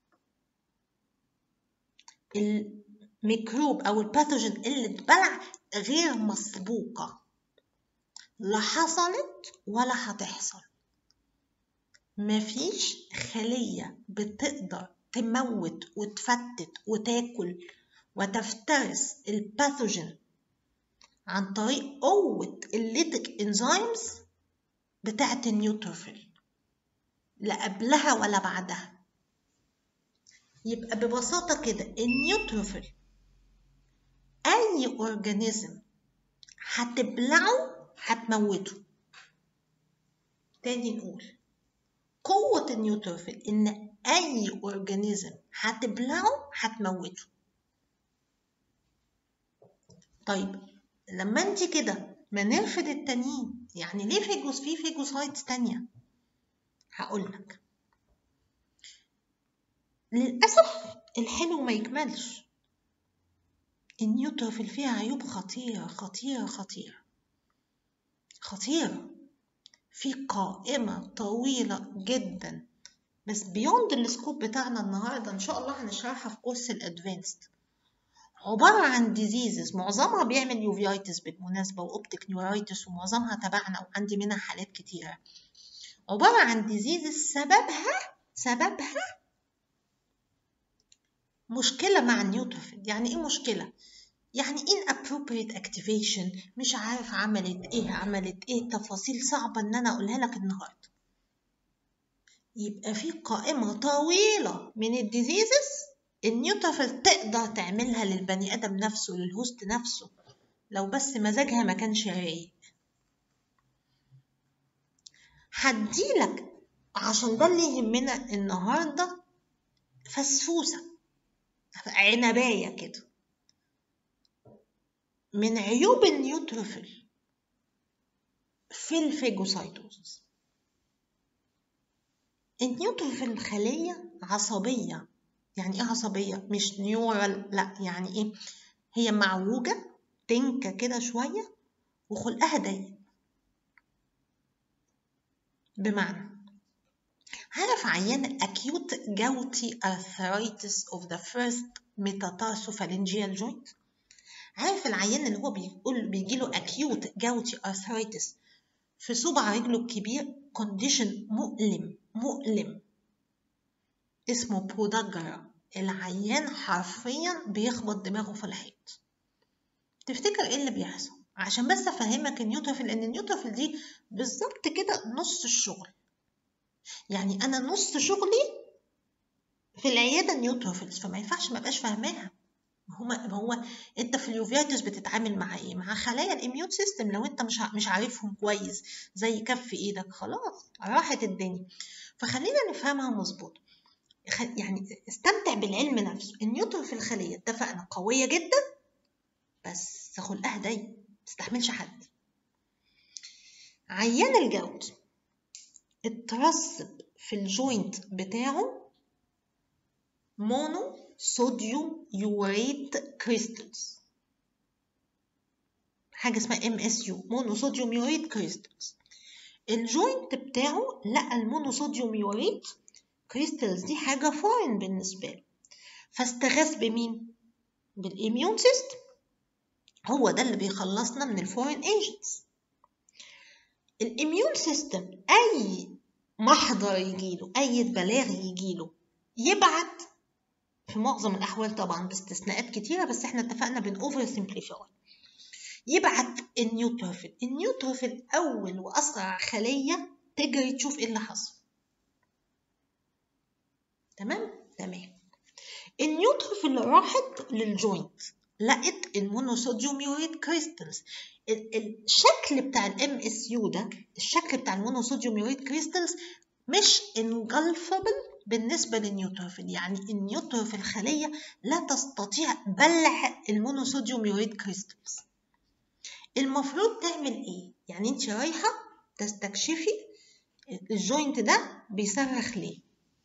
Speaker 1: الميكروب أو الباثوجين اللي اتبلع غير مسبوقة لا حصلت ولا هتحصل مفيش خلية بتقدر تموت وتفتت وتاكل وتفترس الباثوجين عن طريق قوة الليتك انزيمز بتاعة النيوتروفيل لا قبلها ولا بعدها يبقى ببساطة كده النيوتروفيل أي أورجانيزم هتبلعه هتموته تاني نقول قوة النيوتروفيل إن أي أورجانيزم هتبلعه هتموته طيب لما انت كده ما نرفض التانيين يعني ليه فيجوس في فيجوسايتس تانية هقولك للأسف الحلو ما يكملش النيوتروفيل فيها عيوب خطيرة خطيرة خطيرة خطيرة في قائمة طويلة جدا بس بيوند السكوب بتاعنا النهاردة إن شاء الله هنشرحها في كورس الأدفانسد عبارة عن ديزيزز معظمها بيعمل يوفيايتس بالمناسبة وأوبتيك نيورايتس ومعظمها تبعنا وعندي منها حالات كتيرة عبارة عن ديزيزز سببها سببها مشكلة مع النيوتروفيل يعني إيه مشكلة؟ يعني inappropriate activation مش عارف عملت إيه عملت إيه تفاصيل صعبة إن أنا أقولها لك النهاردة يبقى في قائمة طويلة من الديزيزز النيوتروفيل تقدر تعملها للبني آدم نفسه للهوست نفسه لو بس مزاجها ما كانش رايق هديلك عشان ده اللي يهمنا النهارده فسفوسة عنباية كده من عيوب النيوتروفيل في الفيجوسايتوزس النيوتروفيل خلية عصبية يعني ايه عصبية مش نيورال لا يعني ايه هي معوجة تنكة كده شوية وخلقها ضيق بمعنى عارف عيان acute gouty arthritis of the first metatarsopharyngeal joint عارف العيان اللي هو بيقول بيجيله acute gouty arthritis في صبع رجله الكبير condition مؤلم مؤلم اسمه بودجرا العيان حرفيا بيخبط دماغه في الحيط تفتكر ايه اللي بيحصل عشان بس افهمك النيوتروفيل لان النيوتروفيل دي بالظبط كده نص الشغل يعني انا نص شغلي في العياده نيوتروفيلز فما ينفعش ما ابقاش فاهماها ما هو ما هو انت في اليوفيتس بتتعامل مع ايه مع خلايا الاميون سيستم لو انت مش مش عارفهم كويس زي كف ايدك خلاص راحت الدنيا فخلينا نفهمها مظبوط يعني استمتع بالعلم نفسه النيوتن في الخليه اتفقنا قويه جدا بس خلقها ضيق ما تستحملش حد عيان الجود اترسب في الجوينت بتاعه مونو صوديوم يوريت كريستالز حاجة اسمها ام اس يو مونو صوديوم يوريت كريستالز الجوينت بتاعه لقى المونو صوديوم يوريت كريستالز دي حاجة فورين بالنسبة له فاستغاث بمين؟ بالإميون سيستم هو ده اللي بيخلصنا من الفورين ايجنتس الإميون سيستم أي محضر يجيله أي بلاغ يجيله يبعت في معظم الأحوال طبعا باستثناءات كتيرة بس احنا اتفقنا بن اوفر سمبليفاي يبعت النيوتروفيل النيوتروفيل أول وأسرع خلية تجري تشوف ايه اللي حصل تمام تمام النيوتروفيل راحت للجوينت لقت المونوصوديوم يوريت كريستالز الشكل بتاع الام اس يو ده الشكل بتاع المونوصوديوم يوريت كريستالز مش انجلفبل بالنسبة للنيوتروفيل يعني النيوتروفيل خلية لا تستطيع بلع المونوصوديوم يوريت كريستالز المفروض تعمل ايه يعني انت رايحة تستكشفي الجوينت ده بيصرخ ليه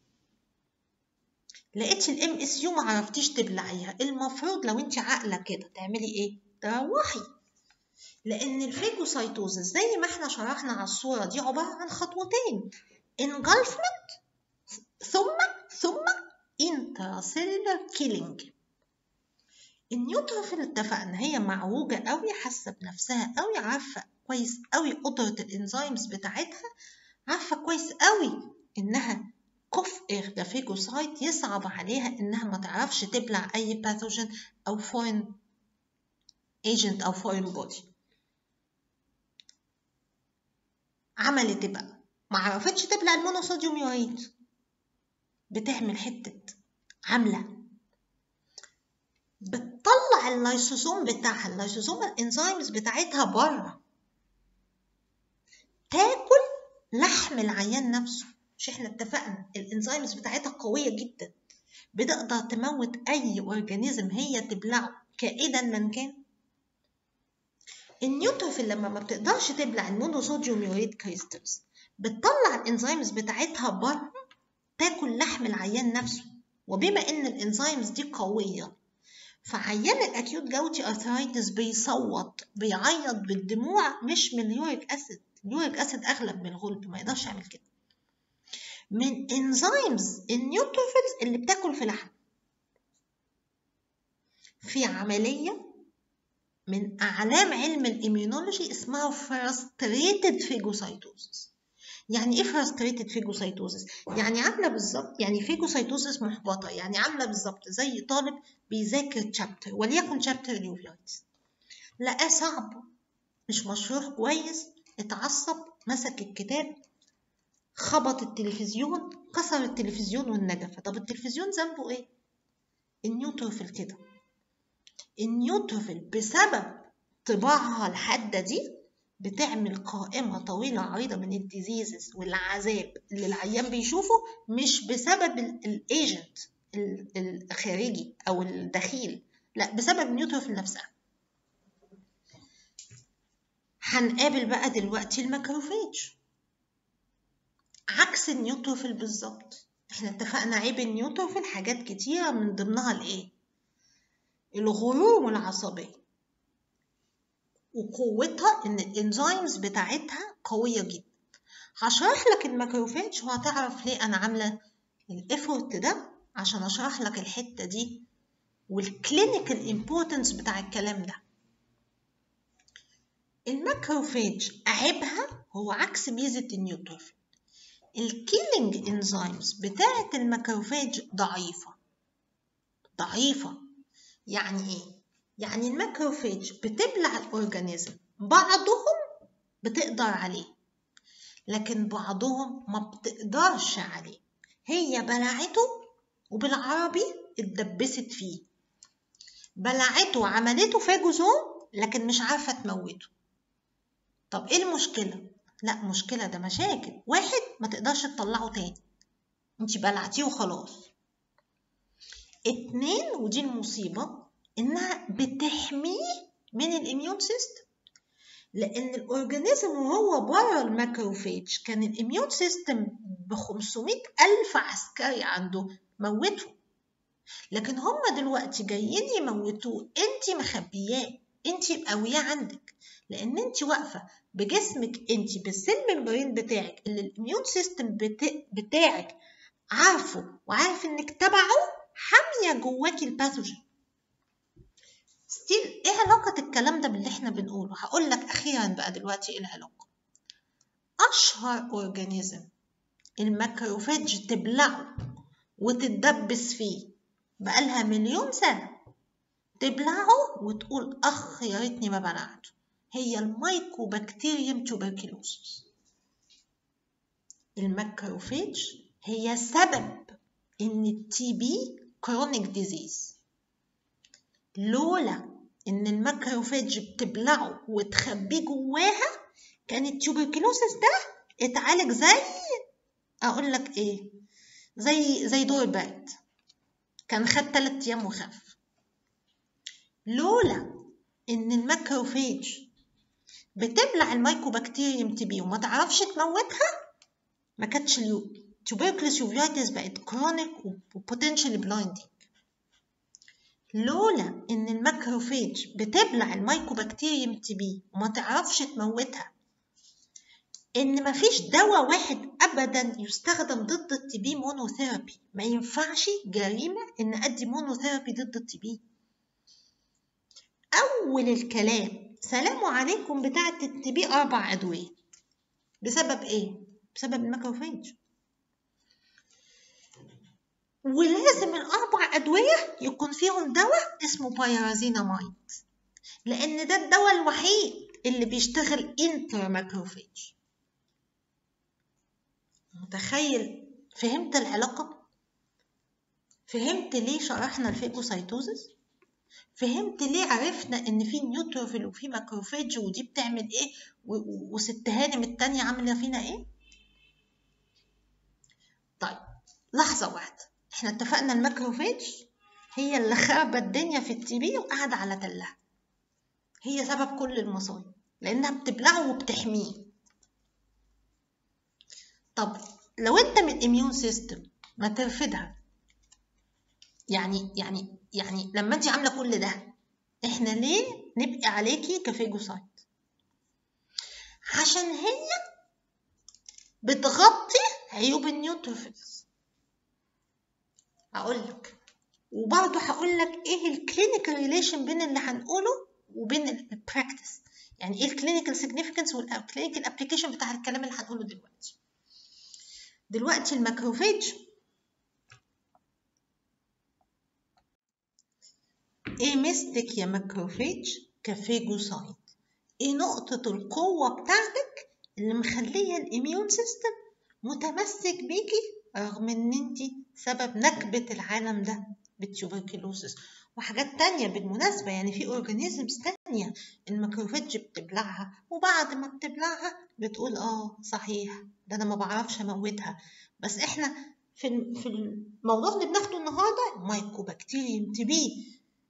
Speaker 1: لقيتش الام اس يو ما عرفتيش تبلعيها المفروض لو انت عاقله كده تعملي ايه تروحي لان الفيجوسايتوزس زي ما احنا شرحنا على الصوره دي عباره عن خطوتين engulfment ثم ثم intracellular killing النيوتروفيل اتفقنا هي معوجة قوي حاسة بنفسها قوي عارفة كويس قوي قدرة الانزيمز بتاعتها عارفة كويس قوي انها كفء الفيجوسايت يصعب عليها انها ما تعرفش تبلع اي باثوجين او فورين ايجنت او فورين بودي عملت ايه بقى ما عرفتش تبلع المونوصوديوم يوريت بتعمل حتة عاملة بتطلع اللايسوسوم بتاعها اللايسوسوم الانزيمز بتاعتها بره تاكل لحم العيان نفسه مش احنا اتفقنا الانزيمز بتاعتها قويه جدا بتقدر تموت اي اورجانيزم هي تبلعه كائنا من كان النيوتروفيل لما ما بتقدرش تبلع المونوصوديوم يوريت كريستالز بتطلع الانزيمز بتاعتها بره تاكل لحم العيان نفسه وبما ان الانزيمز دي قويه فعيان الاكيوت جوتي ارثرايتس بيصوت بيعيط بالدموع مش من اليوريك اسيد اليوريك اسيد اغلب من الغلب ما يقدرش يعمل كده من انزيمز النيوتروفيلز اللي بتاكل في لحم في عملية من أعلام علم الإيميونولوجي اسمها frustrated phagocytosis يعني إيه frustrated phagocytosis؟ يعني عاملة بالظبط يعني phagocytosis محبطة يعني عاملة بالظبط زي طالب بيذاكر تشابتر وليكن تشابتر اليوفيوتس لقاه صعب مش مشروح كويس اتعصب مسك الكتاب خبط التلفزيون كسر التلفزيون والنجفة طب التلفزيون ذنبه ايه النيوتروفيل كده النيوتروفيل بسبب طباعها الحادة دي بتعمل قائمة طويلة عريضة من الديزيزز والعذاب اللي العيان بيشوفه مش بسبب الايجنت الخارجي او الدخيل لا بسبب النيوتروفيل نفسها هنقابل بقى دلوقتي الماكروفيج عكس النيوتروفيل بالظبط احنا اتفقنا عيب النيوتروفيل حاجات كتيرة من ضمنها الايه الغرور والعصبية وقوتها ان الانزيمز بتاعتها قوية جدا هشرح لك الماكروفاج وهتعرف ليه انا عاملة الافورت ده عشان اشرح لك الحتة دي والكلينيكال امبورتنس بتاع الكلام ده الماكروفاج عيبها هو عكس ميزة النيوتروفيل الكيلينج انزيمز بتاعة الماكروفاج ضعيفة ضعيفة يعني ايه؟ يعني الماكروفاج بتبلع الأورجانيزم بعضهم بتقدر عليه لكن بعضهم ما بتقدرش عليه هي بلعته وبالعربي اتدبست فيه بلعته عملته فاجوزوم لكن مش عارفة تموته طب ايه المشكلة؟ لا مشكلة ده مشاكل واحد ما تقدرش تطلعه تاني انت بلعتيه وخلاص اتنين ودي المصيبة انها بتحميه من الاميون سيستم لان الاورجانيزم وهو بره الماكروفيج كان الاميون سيستم ب 500 الف عسكري عنده موته لكن هم دلوقتي جايين يموتوه انت مخبياه انت مقوياه عندك لان انت واقفه بجسمك انت بالسيل ممبرين بتاعك اللي الاميون سيستم بتاعك عارفه وعارف انك تبعه حاميه جواكي الباثوجين ستيل ايه علاقة الكلام ده باللي احنا بنقوله هقول لك اخيرا بقى دلوقتي ايه العلاقة اشهر اورجانيزم الماكروفاج تبلعه وتتدبس فيه بقالها مليون سنة تبلعه وتقول اخ يا ريتني ما بلعته هي المايكوبكتيريوم توبركلوسس الماكروفاج هي سبب ان التي بي كرونيك ديزيز لولا ان الماكروفاج بتبلعه وتخبيه جواها كان التوبركلوسس ده اتعالج زي اقول لك ايه زي زي دور برد كان خد تلات ايام وخف لولا ان الماكروفاج بتبلع المايكوبكتيريوم تبي وما تعرفش تموتها ما كانتش التوبركلوس يوفيتس بقت كرونيك وبوتنشالي بلايندنج لولا ان الماكروفيج بتبلع المايكوبكتيريوم تي بي وما تعرفش تموتها ان مفيش دواء واحد ابدا يستخدم ضد التي بي مونوثيرابي ما ينفعش جريمه ان ادي مونوثيرابي ضد التي بي اول الكلام سلام عليكم بتاعه التي بي اربع ادويه بسبب ايه بسبب الماكروفيج ولازم الأربع أدوية يكون فيهم دواء اسمه بايرازينامايد لأن ده الدواء الوحيد اللي بيشتغل انتر ماكروفيج متخيل فهمت العلاقة؟ فهمت ليه شرحنا الفيجوسايتوزس؟ فهمت ليه عرفنا ان في نيوتروفيل وفي ماكروفيج ودي بتعمل ايه وست هانم التانية عاملة فينا ايه؟ طيب لحظة واحدة احنا اتفقنا الماكروفيج هي اللي خربت الدنيا في التي بي وقاعدة على تلها هي سبب كل المصايب لانها بتبلعه وبتحميه طب لو انت من الاميون سيستم ما ترفدها يعني يعني يعني لما انت عامله كل ده احنا ليه نبقي عليكي كفيجوسايت عشان هي بتغطي عيوب النيوتروفيلز هقول لك وبرضه هقول لك ايه الكلينيكال ريليشن بين اللي هنقوله وبين البراكتس يعني ايه الكلينيكال سيجنيفيكانس والكلينيكال ابلكيشن بتاع الكلام اللي هنقوله دلوقتي دلوقتي الماكروفيج ايه مستك يا ماكروفيج كفيجوسايت ايه نقطة القوة بتاعتك اللي مخلية الاميون سيستم متمسك بيكي رغم ان انت سبب نكبة العالم ده بالتوبركلوسس وحاجات تانية بالمناسبة يعني في اورجانيزمز تانية الماكروفيج بتبلعها وبعد ما بتبلعها بتقول اه صحيح ده انا ما بعرفش اموتها بس احنا في في الموضوع اللي بناخده النهارده مايكوبكتيريوم تي بي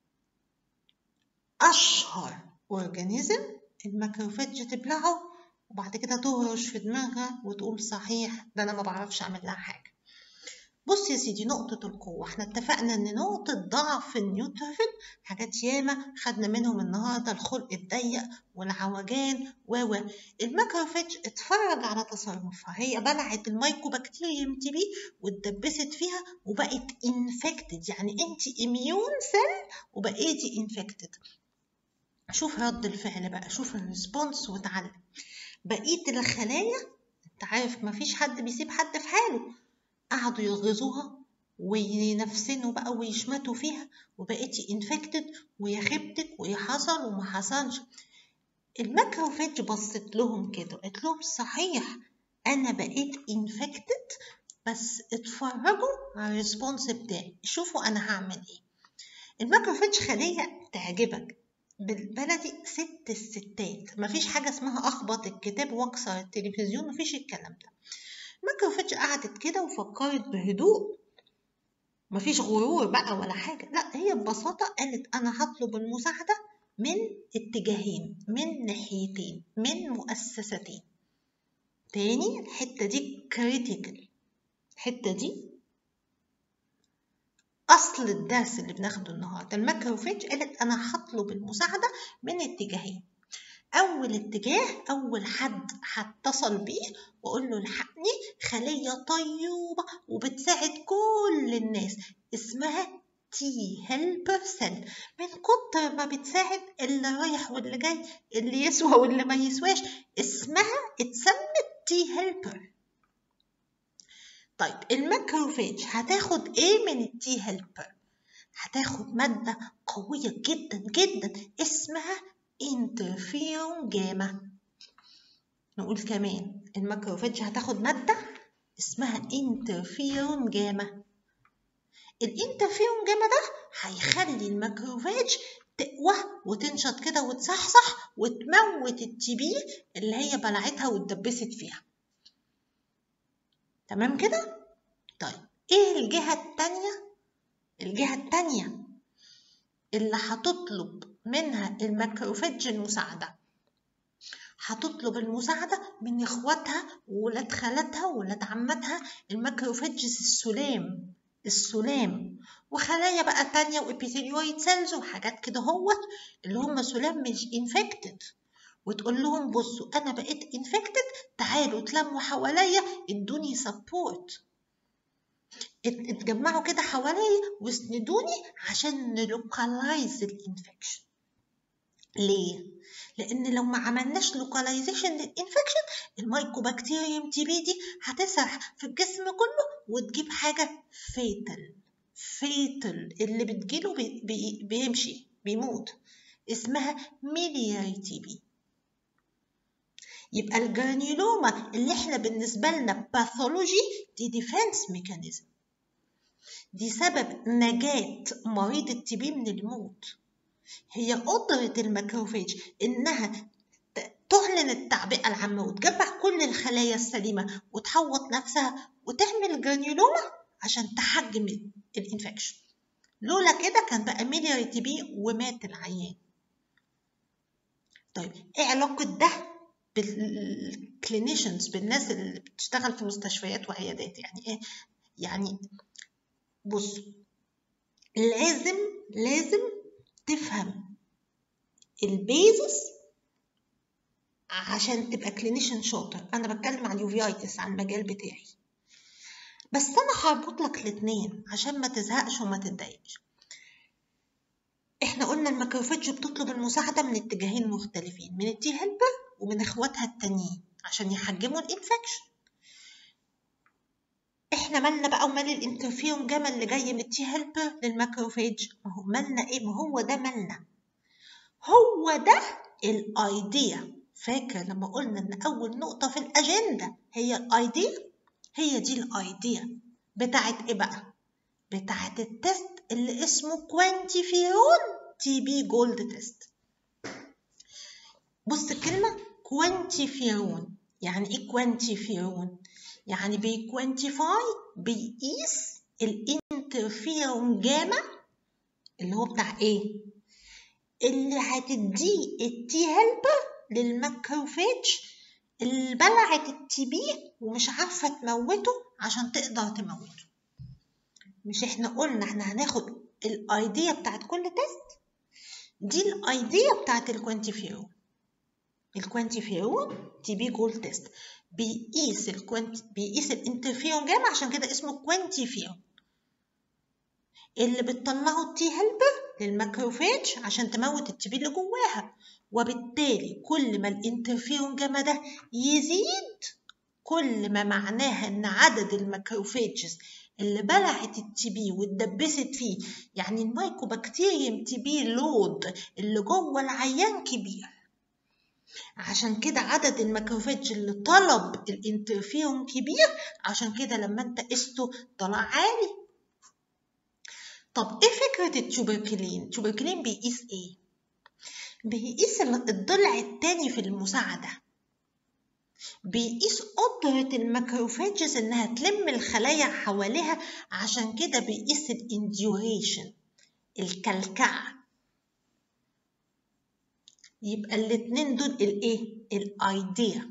Speaker 1: اشهر اورجانيزم الماكروفيج تبلعه وبعد كده تهرش في دماغها وتقول صحيح ده انا ما بعرفش اعمل لها حاجه بص يا سيدي نقطة القوة احنا اتفقنا ان نقطة ضعف النيوتروفيل حاجات ياما خدنا منهم النهاردة الخلق الضيق والعوجان و و الماكروفيج اتفرج على تصرفها هي بلعت المايكوبكتيريوم تي بي واتدبست فيها وبقت انفكتد يعني انت اميون سيل وبقيتي انفكتد شوف رد الفعل بقى شوف الريسبونس وتعلم بقية الخلايا انت عارف مفيش حد بيسيب حد في حاله قعدوا يغيظوها وينفسنوا بقى ويشمتوا فيها وبقيتي انفكتد ويا خبتك ويا حصل وما حصلش الماكروفيج بصت لهم كده قالت لهم صحيح انا بقيت انفكتد بس اتفرجوا على الريسبونس بتاعي شوفوا انا هعمل ايه الماكروفيج خلية تعجبك بالبلدي ست الستات مفيش حاجة اسمها أخبط الكتاب وأكسر التلفزيون مفيش الكلام ده ماكروفيج قعدت كده وفكرت بهدوء مفيش غرور بقى ولا حاجة لا هي ببساطة قالت أنا هطلب المساعدة من اتجاهين من ناحيتين من مؤسستين تاني الحتة دي كريتيكال الحتة دي أصل الدرس اللي بناخده النهاردة الماكروفيج قالت أنا هطلب المساعدة من اتجاهين أول اتجاه أول حد هتصل بيه وأقول له الحقني خلية طيوبة وبتساعد كل الناس اسمها تي هيلبر سيل من كتر ما بتساعد اللي رايح واللي جاي اللي يسوى واللي ما يسواش اسمها اتسمت تي هيلبر طيب الماكروفيج هتاخد ايه من التي هيلبر هتاخد مادة قوية جدا جدا اسمها انترفيرون جاما نقول كمان الماكروفيج هتاخد مادة اسمها انترفيرون جاما الانترفيرون جاما ده هيخلي الماكروفيج تقوى وتنشط كده وتصحصح وتموت التي بي اللي هي بلعتها واتدبست فيها تمام كده طيب ايه الجهة التانية الجهة التانية اللي هتطلب منها الماكروفيج المساعدة هتطلب المساعدة من اخواتها وولاد خالاتها وولاد عمتها الماكروفيجز السلام السلام وخلايا بقى تانية وإبيثيليويد سيلز وحاجات كده هوت اللي هم سلام مش انفكتد وتقول لهم بصوا انا بقيت انفكتد تعالوا تلموا حواليا ادوني سبورت اتجمعوا كده حواليا واسندوني عشان نلوكالايز الانفكشن ليه لان لو ما عملناش لوكاليزيشن للانفكشن المايكوبكتيريوم تي بي دي هتسرح في الجسم كله وتجيب حاجه فيتال فيتال اللي بتجيله بي بي بيمشي بيموت اسمها ميلياري تي بي يبقى الجرانيولوما اللي احنا بالنسبة لنا باثولوجي دي ديفense ميكانيزم دي سبب نجاة مريض التي بي من الموت هي قدرة الماكروفيج إنها تعلن التعبئة العامة وتجمع كل الخلايا السليمة وتحوط نفسها وتعمل جرانيولوما عشان تحجم الانفكشن لولا كده كان بقى ميلياري تي بي ومات العيان طيب ايه علاقة ده بالكلينيشنز بالناس اللي بتشتغل في مستشفيات وعيادات يعني ايه يعني بص لازم لازم تفهم البيزس عشان تبقى كلينيشن شاطر انا بتكلم عن يوفيايتس عن المجال بتاعي بس انا هربط لك الاتنين عشان ما تزهقش وما تتضايقش احنا قلنا الماكروفيج بتطلب المساعدة من اتجاهين مختلفين من التي هيلبر ومن اخواتها التانيين عشان يحجموا الانفكشن احنا مالنا بقى ومال الانترفيون جاما اللي جاي من التي هيلبر للماكروفيج ما هو مالنا ايه ما هو ده مالنا هو ده الايديا فاكر لما قلنا ان اول نقطة في الاجندة هي الايديا هي دي الايديا بتاعت ايه بقى بتاعت التست اللي اسمه كوانتيفيرون تي بي جولد تيست بص الكلمة كوانتيفيرون يعني ايه كوانتيفيرون يعني بيكوانتيفاي بيقيس الانترفيرون جاما اللي هو بتاع ايه اللي هتديه التي هيلبر للماكروفيج اللي بلعت التي بي ومش عارفة تموته عشان تقدر تموته مش احنا قلنا احنا هناخد الايديا بتاعت كل تيست دي الايديا بتاعت الكوانتيفيرون الكوانتيفيرون تي بي جول تيست بيقيس الكوانت بيقيس الانترفيرون جاما عشان كده اسمه كوانتيفيرون اللي بتطلعه التي هيلبر للماكروفيج عشان تموت التي بي اللي جواها وبالتالي كل ما الانترفيرون جاما ده يزيد كل ما معناها ان عدد الماكروفيجز اللي بلعت التي بي واتدبست فيه يعني المايكوبكتيريوم تي بي لود اللي جوه العيان كبير عشان كده عدد الماكروفاج اللي طلب الانترفيرون كبير عشان كده لما انت قسته طلع عالي طب ايه فكرة التوبركلين؟ التوبركلين بيقيس ايه؟ بيقيس الضلع التاني في المساعدة بيقيس قدرة الماكروفاجز إنها تلم الخلايا حواليها عشان كده بيقيس الانديوريشن الكلكعة يبقى الاتنين دول الايه؟ الايديا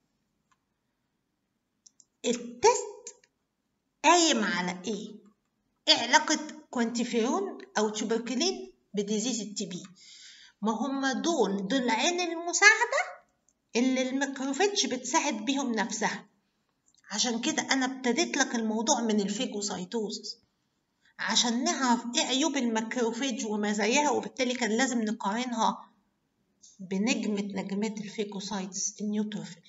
Speaker 1: التست قايم على ايه؟ ايه علاقة كوانتيفيرون او توبركلين بديزيز التي بي؟ ما هم دول ضلعين المساعدة اللي الميكروفيتش بتساعد بيهم نفسها عشان كده أنا ابتديت لك الموضوع من الفيجوسايتوزس عشان نعرف إيه عيوب الميكروفيج ومزاياها وبالتالي كان لازم نقارنها بنجمة نجمات الفيجوسايتس النيوتروفيل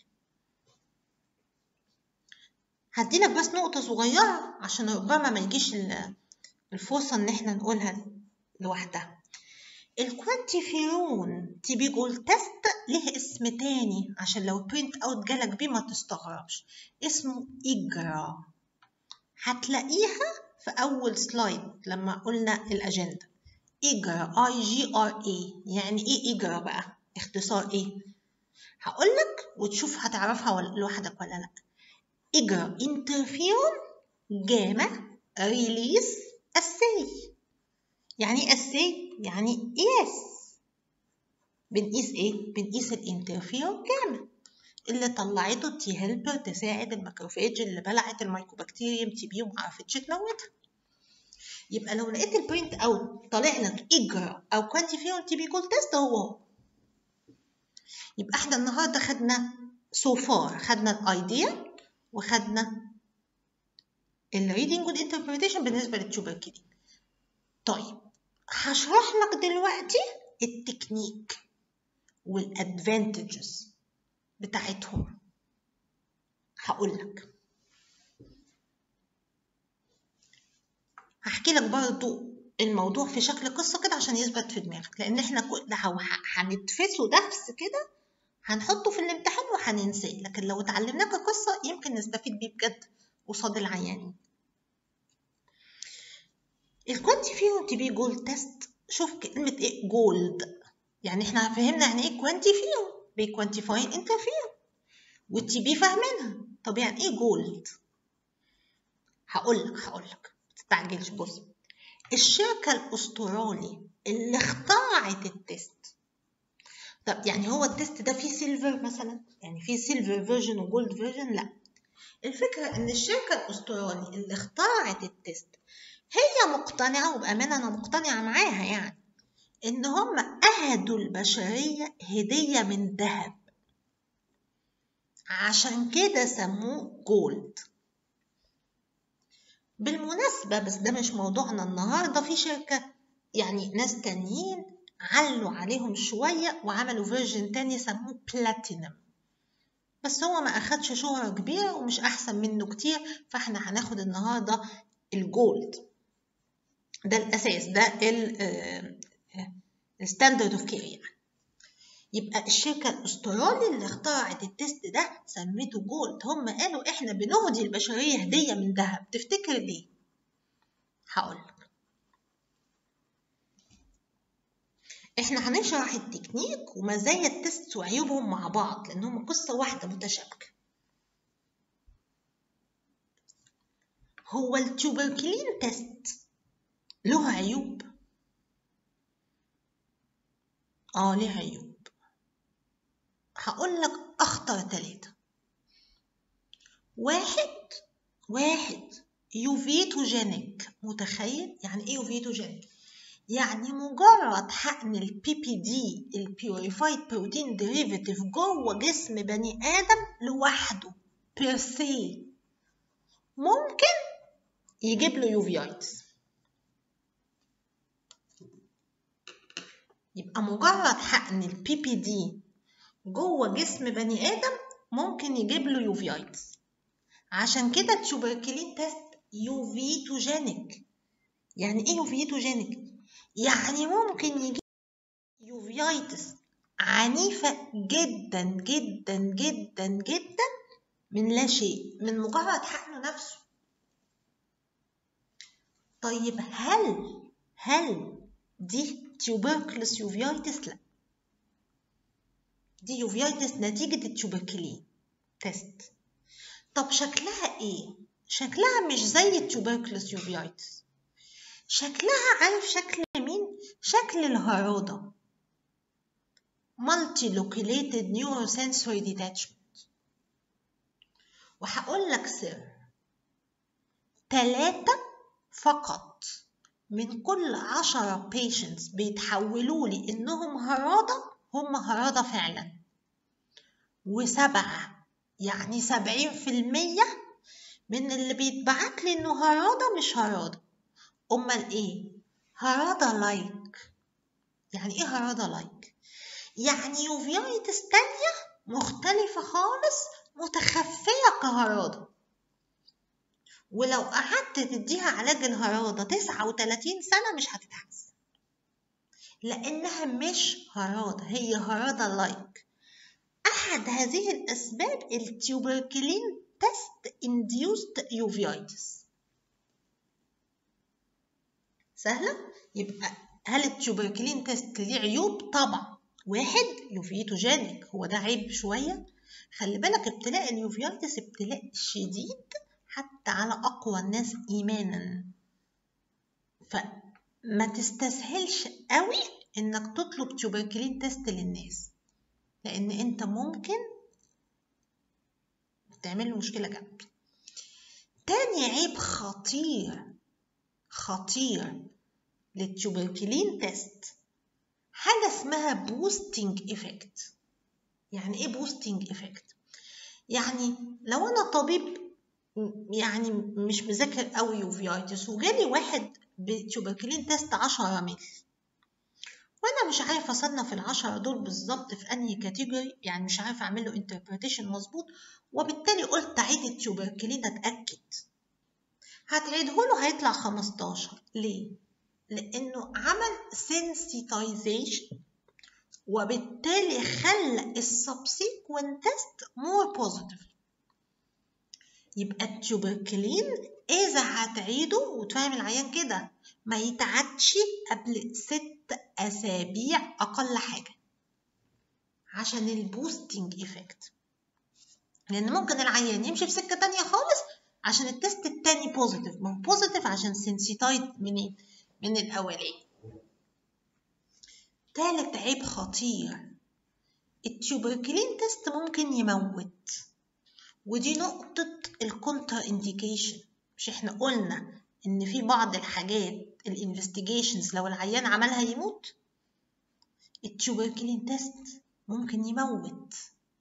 Speaker 1: هديلك بس نقطة صغيرة عشان ربما ما يجيش الفرصة إن احنا نقولها لوحدها الكوانتيفيرون تيبيجول تيست ليه اسم تاني عشان لو برنت اوت جالك بيه ما تستغربش اسمه إجرا هتلاقيها في أول سلايد لما قلنا الأجندة إجرا اي جي ار اي يعني ايه إجرا بقى اختصار ايه هقولك وتشوف هتعرفها لوحدك ولا لا إجرا انترفيرون جاما ريليس السي يعني ايه السي يعني قياس بنقيس ايه بنقيس الانترفيرون جاما اللي طلعته التي هيلبر تساعد الماكروفاج اللي بلعت الميكوبكتيريوم تي بي ومعرفتش تموتها يبقى لو لقيت البرنت اوت طالع لك اجرا او كوانتيفيرون تي بي كول تيست هو هو يبقى احنا النهارده خدنا سو فار خدنا الايديا وخدنا الريدنج والانتربريتيشن بالنسبه للتوبركلين طيب هشرح لك دلوقتي التكنيك والادفانتجز بتاعتهم هقول لك هحكي لك برضو الموضوع في شكل قصه كده عشان يثبت في دماغك لان احنا لو هنتفسه نفس كده هنحطه في الامتحان وهننساه لكن لو اتعلمناه كقصه يمكن نستفيد بيه بجد قصاد العيانين الكوانتيفيرون تي بي جولد تيست شوف كلمة ايه جولد يعني احنا فهمنا يعني ايه كوانتيفيرون بيكوانتيفاي انترفيرون والتي بي فاهمينها طب يعني ايه جولد هقول لك هقول لك تستعجلش بص الشركة الأسترالي اللي اخترعت التيست طب يعني هو التيست ده فيه سيلفر مثلا يعني فيه سيلفر فيرجن وجولد فيرجن لا الفكرة ان الشركة الأسترالي اللي اخترعت التيست هي مقتنعة وبأمانة أنا مقتنعة معاها يعني إن هم أهدوا البشرية هدية من ذهب عشان كده سموه جولد بالمناسبة بس ده مش موضوعنا النهاردة في شركة يعني ناس تانيين علوا عليهم شوية وعملوا فيرجن تاني سموه بلاتينم بس هو ما أخدش شهرة كبيرة ومش أحسن منه كتير فاحنا هناخد النهاردة الجولد ده الاساس ده الستاندرد اوف كير يعني يبقى الشركة الأسترالي اللي اخترعت التيست ده سميته جولد هم قالوا احنا بنهدي البشرية هدية من ذهب تفتكر ليه؟ هقولك احنا هنشرح التكنيك ومزايا التيست وعيوبهم مع بعض لأنهم قصة واحدة متشابكة هو التوبركلين تيست له عيوب اه ليه عيوب هقول لك اخطر ثلاثة واحد واحد يوفيتوجينيك متخيل يعني ايه يوفيتوجينيك يعني مجرد حقن البي بي دي البيوريفايد بروتين ديريفاتيف جوه جسم بني ادم لوحده بيرسي ممكن يجيب له يوفيايتس يبقى مجرد حقن البي بي دي جوه جسم بني ادم ممكن يجيب له يوفيايتس عشان كده التوبركلين تيست يوفيتوجينيك يعني ايه يوفيتوجينيك يعني ممكن يجيب يوفيايتس عنيفة جدا جدا جدا جدا من لا شيء من مجرد حقنه نفسه طيب هل هل دي تيوبركلس يوفيايتس لا دي يوفيايتس نتيجة التوبركلين تيست طب شكلها ايه شكلها مش زي التوبركلس يوفيايتس شكلها عارف شكل مين شكل الهرادة multi located neurosensory detachment وهقول لك سر تلاتة فقط من كل عشرة patients بيتحولوا لي إنهم هرادة هم هرادة فعلا وسبعة يعني سبعين في المية من اللي بيتبعت لي إنه هرادة مش هرادة أمال إيه؟ هرادة لايك يعني إيه هرادة لايك؟ يعني يوفيايتس تانية مختلفة خالص متخفية كهرادة ولو قعدت تديها علاج الهرادة تسعة وتلاتين سنة مش هتتحسن لأنها مش هرادة هي هرادة لايك أحد هذه الأسباب التيوبركلين تيست induced uveitis سهلة؟ يبقى هل التيوبركلين تيست ليه عيوب؟ طبعا واحد يوفيتوجينيك هو ده عيب شوية خلي بالك ابتلاء اليوفيتس ابتلاء شديد حتى على أقوى الناس إيمانا فما تستسهلش قوي إنك تطلب تيوبركلين تيست للناس لأن أنت ممكن تعمل له مشكلة جنبي تاني عيب خطير خطير للتوبركلين تيست حاجة اسمها بوستنج افكت يعني ايه بوستنج افكت يعني لو انا طبيب يعني مش مذاكر قوي يوفيايتس وجالي واحد بتوبركلين تيست 10 مللي وانا مش عارفه اصنف العشرة دول بالظبط في انهي كاتيجوري يعني مش عارفه اعمل له انتربريتيشن مظبوط وبالتالي قلت اعيد التوبركلين اتاكد هتعيده له هيطلع 15 ليه لانه عمل sensitization وبالتالي خلى السبسيكوينت تيست مور بوزيتيف يبقى التوبركلين اذا هتعيده وتفهم العيان كده ما يتعدش قبل ست اسابيع اقل حاجه عشان البوستنج افكت لان ممكن العيان يمشي في سكه تانية خالص عشان التست التاني بوزيتيف ما هو بوزيتيف عشان سنسيتايد منين من الاولاني تالت عيب خطير التوبركلين تيست ممكن يموت ودي نقطة الكونتر انديكيشن مش احنا قلنا ان في بعض الحاجات الانفستيجيشنز لو العيان عملها يموت التوبركلين تيست ممكن يموت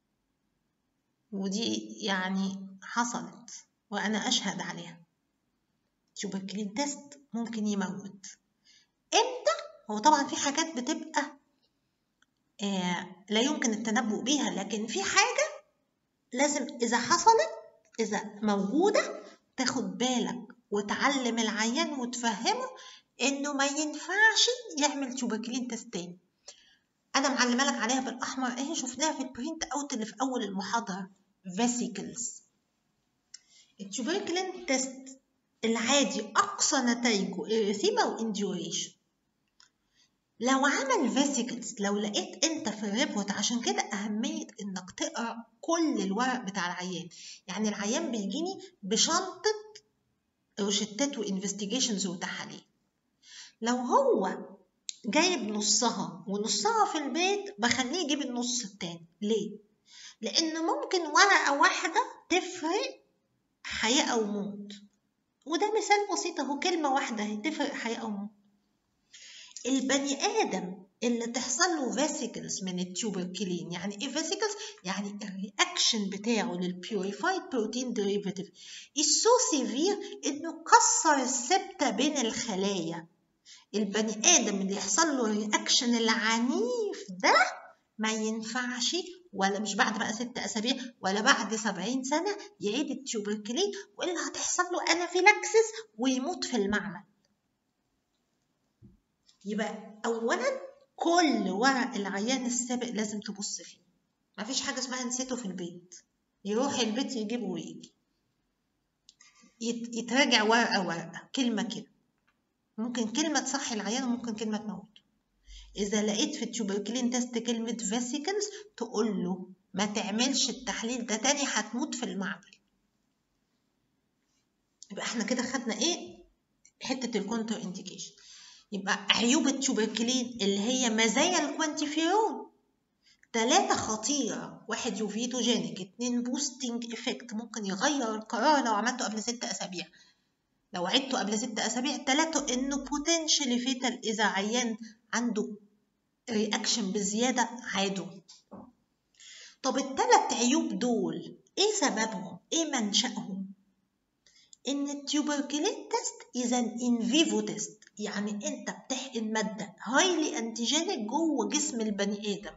Speaker 1: ودي يعني حصلت وانا اشهد عليها التوبركلين تيست ممكن يموت امتى هو طبعا في حاجات بتبقى آه لا يمكن التنبؤ بيها لكن في حاجة لازم إذا حصلت إذا موجودة تاخد بالك وتعلم العيان وتفهمه إنه ما ينفعش يعمل توبركلين تيست تاني أنا معلمة لك عليها بالأحمر أهي شفناها في البرينت أوت اللي في أول المحاضرة فيسيكلز التوبركلين تيست العادي أقصى نتائجه إريثيما وإنديوريشن لو عمل فيسيكلز لو لقيت انت في الريبورت عشان كده اهميه انك تقرا كل الورق بتاع العيان يعني العيان بيجيني بشنطه روشتات وانفستيجيشنز وتحاليل لو هو جايب نصها ونصها في البيت بخليه يجيب النص التاني ليه لان ممكن ورقه واحده تفرق حياه او موت وده مثال بسيط اهو كلمه واحده هتفرق حياه او موت البني ادم اللي تحصل له فيسيكلز من التوبركلين يعني ايه فيسيكلز يعني الرياكشن بتاعه للبيوريفايد بروتين ديريفاتيف سو سيفير انه كسر السبته بين الخلايا البني ادم اللي يحصل له الرياكشن العنيف ده ما ينفعش ولا مش بعد بقى ست اسابيع ولا بعد سبعين سنه يعيد التوبركلين والا هتحصل له انافيلاكسس ويموت في المعمل يبقى اولا كل ورق العيان السابق لازم تبص فيه مفيش حاجة اسمها نسيته في البيت يروح البيت يجيبه ويجي يتراجع ورقة ورقة كلمة كده ممكن كلمة تصحي العيان وممكن كلمة تموته إذا لقيت في التوبركلين تيست كلمة فيسيكلز تقول له ما تعملش التحليل ده تاني هتموت في المعمل يبقى احنا كده خدنا ايه حتة الكونتر انديكيشن يبقى عيوب التوبركلين اللي هي مزايا الكوانتيفيرون ثلاثة خطيرة واحد يوفيتوجينيك اتنين بوستنج افكت ممكن يغير القرار لو عملته قبل ست أسابيع لو عدته قبل ست أسابيع تلاتة إنه بوتنشالي فيتال إذا عيان عنده رياكشن بزيادة عادوا طب التلات عيوب دول إيه سببهم؟ إيه منشأهم؟ إن التيوبركلين تيست إذا إن فيفو تيست يعني أنت بتحقن مادة هايلي أنتيجينيك جوه جسم البني آدم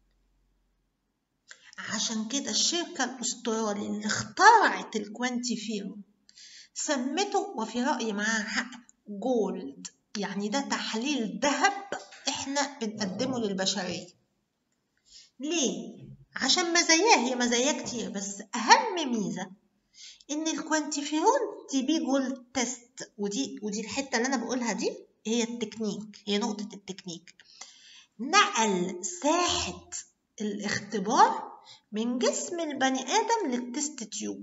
Speaker 1: عشان كده الشركة الأسترالي اللي اخترعت الكوانتيفيرون سمته وفي رأيي معاها حق جولد يعني ده تحليل ذهب احنا بنقدمه للبشرية ليه؟ عشان مزاياه هي مزاياه كتير بس أهم ميزة إن الكوانتيفيرون تي بي جولد تيست ودي ودي الحتة اللي أنا بقولها دي هي التكنيك هي نقطة التكنيك نقل ساحة الاختبار من جسم البني آدم للتست تيوب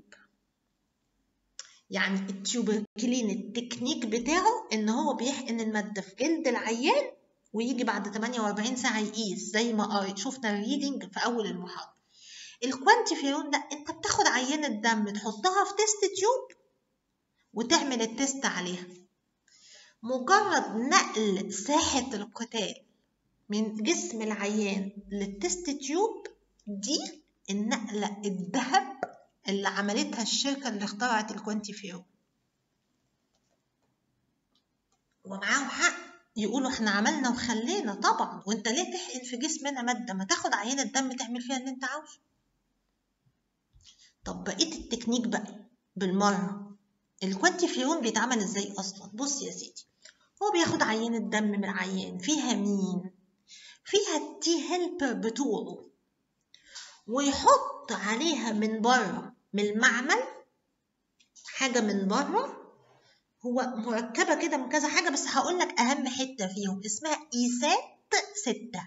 Speaker 1: يعني التيوبركلين التكنيك بتاعه ان هو بيحقن الماده في جلد العيان ويجي بعد 48 ساعه يقيس زي ما شفنا الريدنج في اول المحاضره الكوانتيفيرون ده انت بتاخد عينه دم تحطها في تيست تيوب وتعمل التيست عليها مجرد نقل ساحه القتال من جسم العيان للتست تيوب دي النقله الذهب اللي عملتها الشركة اللي اخترعت الكوانتيفيرو ومعاهم حق يقولوا احنا عملنا وخلينا طبعا وانت ليه تحقن في جسمنا مادة ما تاخد عينة دم تعمل فيها اللي انت عاوزه طب بقية التكنيك بقى بالمرة الكوانتيفيرون بيتعمل ازاي اصلا بص يا سيدي هو بياخد عينة دم من العيان فيها مين فيها التي هيلبر بتوعه ويحط عليها من بره من المعمل حاجة من بره هو مركبة كده من كذا حاجة بس هقول لك أهم حتة فيهم اسمها إيسات ستة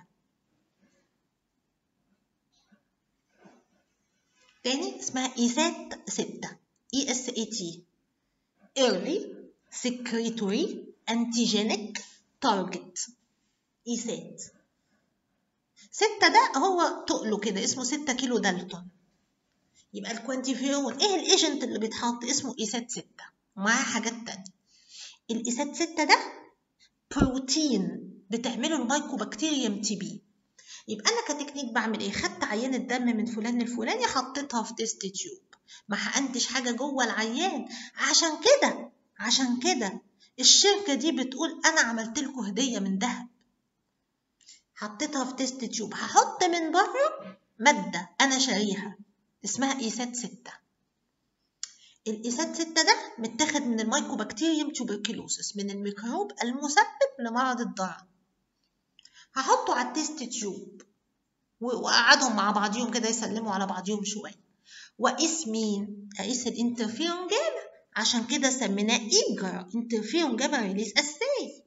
Speaker 1: تاني اسمها إيسات ستة إي إس إي تي Early Secretory Antigenic Target إيسات ستة ده هو تقله كده اسمه ستة كيلو دالتون يبقى الكوانتيفيرون ايه الايجنت اللي بيتحط اسمه ايسات ستة ومعاه حاجات تانية الايسات ستة ده بروتين بتعمله المايكوبكتيريوم تي بي يبقى انا كتكنيك بعمل ايه خدت عينه دم من فلان الفلاني حطيتها في تيست تيوب ما حقنتش حاجه جوه العيان عشان كده عشان كده الشركه دي بتقول انا عملت لكم هديه من ذهب حطيتها في تيست تيوب هحط من بره ماده انا شاريها اسمها ايسات ستة الايسات ستة ده متاخد من الميكوبكتيريوم توبركلوسس من الميكروب المسبب لمرض الضرر هحطه على التيست تيوب واقعدهم مع بعضيهم كده يسلموا على بعضيهم شويه واقيس مين اقيس الانترفيرون جاما عشان كده سميناه ايجر انترفيرون جاما ريليس اساي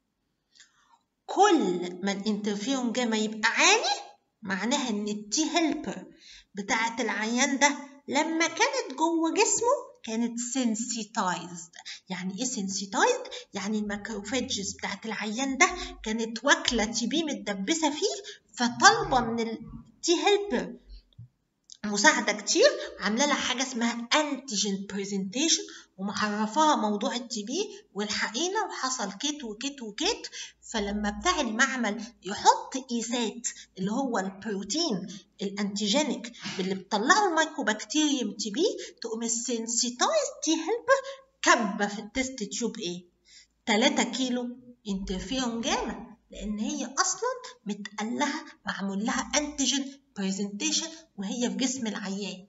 Speaker 1: كل ما الانترفيرون جاما يبقى عالي معناها ان التي هيلبر بتاعت العيان ده لما كانت جوه جسمه كانت سنسيتايزد يعني ايه سنسيتايزد يعني الماكروفاجز بتاعت العيان ده كانت واكله تي بي متدبسه فيه فطالبه من التي هيلبر مساعده كتير عامله لها حاجه اسمها انتيجين برزنتيشن ومعرفاها موضوع التي بي والحقينا وحصل كيت وكيت وكيت فلما بتاع المعمل يحط ايسات اللي هو البروتين الانتيجينيك اللي بتطلعه الميكوبكتيريوم تي بي تقوم السنسيتايز تي هيلبر كبه في التست تيوب ايه 3 كيلو انترفيرون جاما لان هي اصلا متقلها معمول لها انتيجين برزنتيشن وهي في جسم العيان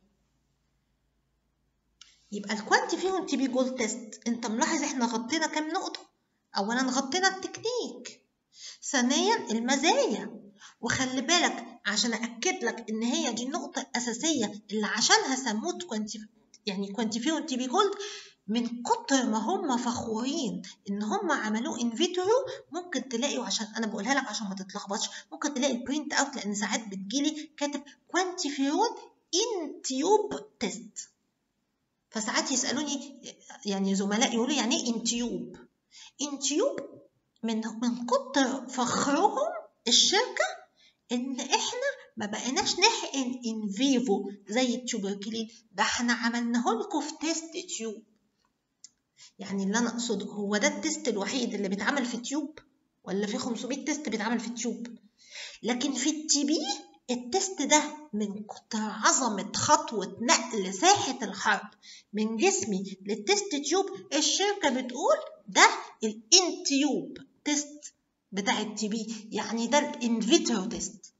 Speaker 1: يبقى الكوانتيفيرون تي بي جول تيست انت ملاحظ احنا غطينا كام نقطه اولا غطينا التكنيك ثانيا المزايا وخلي بالك عشان اكد لك ان هي دي النقطه الاساسيه اللي عشانها سموه كوانتي يعني كوانتيفيرون تي بي جولد من كتر ما هم فخورين ان هم عملوه ان فيترو ممكن تلاقي عشان انا بقولها لك عشان ما تتلخبطش ممكن تلاقي البرنت اوت لان ساعات بتجيلي كاتب كوانتيفيرون ان تيوب تيست فساعات يسالوني يعني زملاء يقولوا يعني ايه ان تيوب ان تيوب من من كتر فخرهم الشركه ان احنا ما بقيناش نحقن ان فيفو زي التوبركلين ده احنا عملناه لكم في تيست تيوب يعني اللي انا اقصده هو ده التيست الوحيد اللي بيتعمل في تيوب ولا في 500 تيست بيتعمل في تيوب لكن في التي بي التست ده من كتر عظمة خطوة نقل ساحة الحرب من جسمي للتست تيوب الشركة بتقول ده الانتيوب تيست بتاع التي بي يعني ده الانفيترو تيست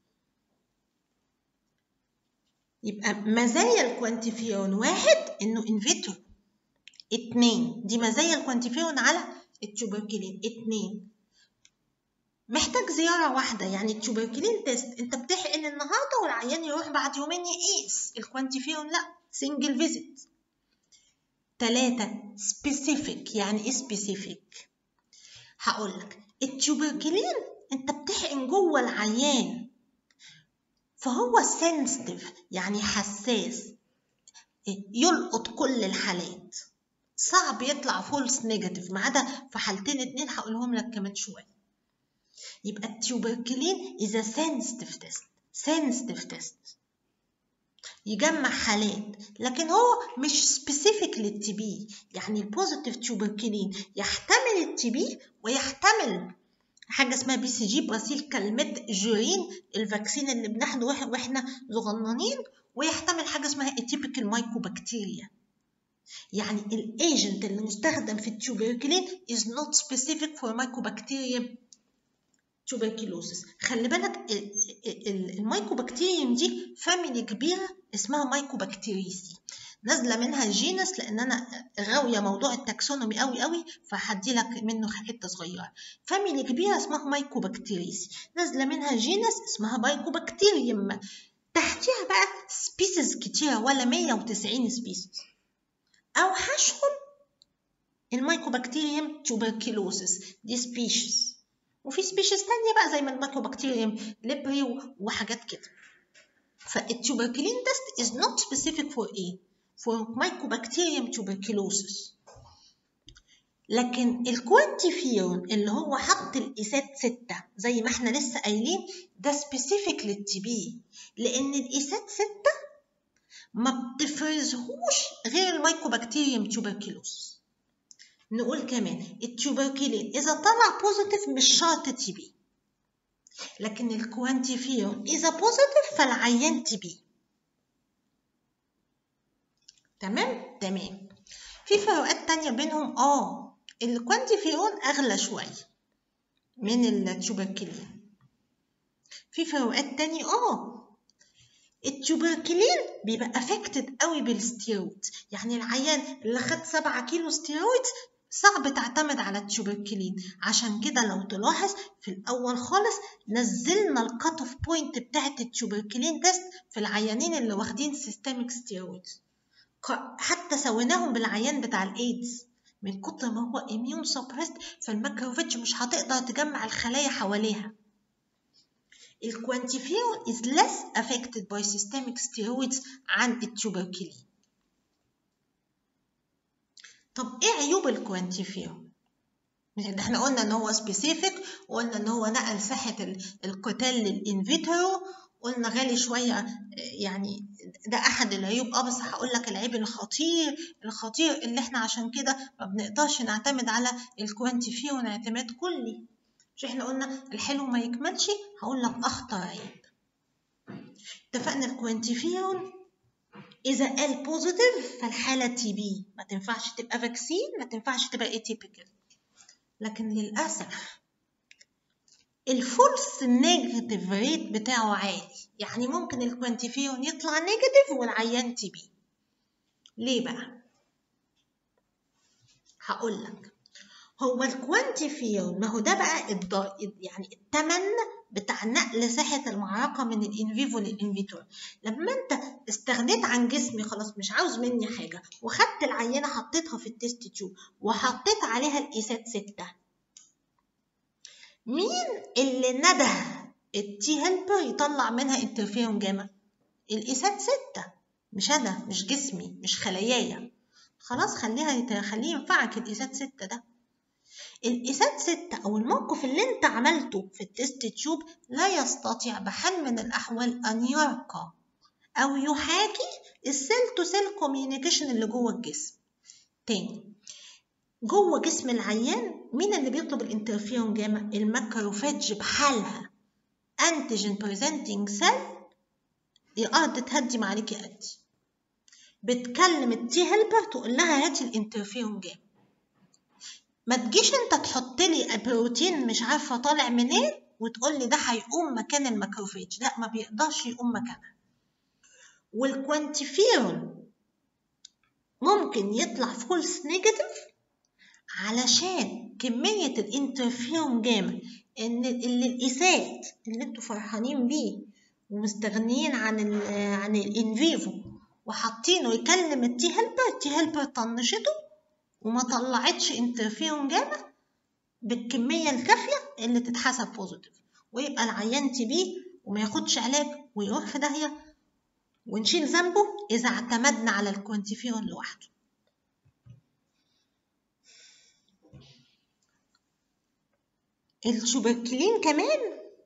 Speaker 1: يبقى مزايا الكوانتيفيون واحد انه انفيترو اتنين دي مزايا الكوانتيفيون على التوبركلين اتنين محتاج زيارة واحدة يعني التوبركلين تيست انت بتحقن النهاردة والعيان يروح بعد يومين يقيس الكوانتيفيون لا سنجل فيزيت تلاتة سبيسيفيك يعني ايه سبيسيفيك هقول لك التوبركلين انت بتحقن جوه العيان فهو سنسيتيف يعني حساس يلقط كل الحالات صعب يطلع فولس نيجاتيف ما عدا في حالتين اتنين هقولهم لك كمان شويه يبقى التوبركلين is a sensitive test sensitive test يجمع حالات لكن هو مش سبيسيفيك للتي بي يعني البوزيتيف تيوبركلين يحتمل التي بي ويحتمل حاجه اسمها بي سي جي براسيل كلمه جورين الفاكسين اللي بناخده واحنا صغننين ويحتمل حاجه اسمها اتيبيكال مايكوبكتيريا يعني الايجنت اللي مستخدم في التوبركلين is not specific for mycobacterium tuberculosis خلي بالك المايكوبكتيريوم دي فاميلي كبيره اسمها مايكوبكتيريسي نازله منها جينس لان انا غاويه موضوع التاكسونومي قوي قوي فهدي لك منه حته صغيره فاميلي كبيره اسمها مايكوبكتيريسي نازله منها جينس اسمها مايكوبكتيريوم تحتيها بقى سبيسيز كتيره ولا 190 سبيسيز اوحشهم المايكوبكتيريوم توبركلوسيس دي سبيشيز وفي سبيشيز تانية بقى زي ما المايكوبكتيريوم ليبري وحاجات كده فالتوبركلين تيست is not specific for ايه for mycobacterium tuberculosis لكن الكوانتيفيون اللي هو حط الإيسات ستة زي ما احنا لسه قايلين ده سبيسيفيك للتي بي لأن الإيسات ستة ما بتفرزهوش غير المايكوبكتيريوم توبركلوس نقول كمان التوبركلين إذا طلع بوزيتيف مش شرط تي بي لكن الكوانتيفيون إذا بوزيتيف فالعيان تي بي تمام تمام في فروقات تانية بينهم اه الكوانتيفيون أغلى شوية من التوبركلين في فروقات تانية اه التوبركلين بيبقى افكتد قوي بالستيرويد يعني العيان اللي خد 7 كيلو ستيرويد صعب تعتمد على التوبركلين عشان كده لو تلاحظ في الاول خالص نزلنا الكات اوف بوينت بتاعه التوبركلين تيست في العيانين اللي واخدين سيستميك ستيرويد حتى سويناهم بالعيان بتاع الايدز من كتر ما هو اميون سبريست فالماكروفيتش مش هتقدر تجمع الخلايا حواليها الكوانتيفيون is less affected by systemic steroids عن التوبركلين طب ايه عيوب الكوانتيفيون ده احنا قلنا ان هو سبيسيفيك وقلنا ان هو نقل ساحه القتال للانفيترو قلنا غالي شويه يعني ده احد العيوب اه بس هقول لك العيب الخطير الخطير اللي احنا عشان كده ما بنقدرش نعتمد على الكوانتيفيون اعتماد كلي مش احنا قلنا الحلو ما يكملش هقول لك اخطر عيب اتفقنا الكوانتيفيون اذا قال بوزيتيف فالحاله تي بي ما تنفعش تبقى فاكسين ما تنفعش تبقى اتيبيكال لكن للاسف الفولس نيجاتيف ريت بتاعه عالي يعني ممكن الكوانتيفيون يطلع نيجاتيف والعيان تي بي ليه بقى هقول لك هو الكوانتيفيون ما هو ده بقى الض... يعني الثمن بتاع نقل ساحة المعركة من الانفيفو للانفيتور لما انت استغنيت عن جسمي خلاص مش عاوز مني حاجة وخدت العينة حطيتها في التيست تيوب وحطيت عليها الإيسات ستة مين اللي نده التي هيلبر يطلع منها انترفيرون جاما الإيسات ستة مش أنا مش جسمي مش خلاياي خلاص خليها خليه ينفعك الإيسات ستة ده الإيسات ستة أو الموقف اللي أنت عملته في التست تيوب لا يستطيع بحال من الأحوال أن يرقى أو يحاكي السيل تو سيل كوميونيكيشن اللي جوه الجسم تاني جوه جسم العيان مين اللي بيطلب الانترفيرون جاما الماكروفاج بحالها انتيجين بريزنتنج سيل يا ارض تهدي معاك يا قدي بتكلم التي هيلبر تقول لها هاتي الانترفيرون جاما ما تجيش انت تحط لي بروتين مش عارفه طالع منين وتقول لي ده هيقوم مكان الماكروفاج لا ما بيقدرش يقوم مكانها والكوانتيفيرون ممكن يطلع فولس نيجاتيف علشان كمية الانترفيرون جاما ان اللي الإيسات اللي انتوا فرحانين بيه ومستغنيين عن ال عن الانفيفو وحاطينه يكلم التي هيلبر التي هيلبر طنشته وما طلعتش انترفيرون جاما بالكمية الكافية اللي تتحسب بوزيتيف ويبقى العيان تي بي وما ياخدش علاج ويروح في داهية ونشيل ذنبه إذا اعتمدنا على الكوانتيفيرون لوحده الشوبركلين كمان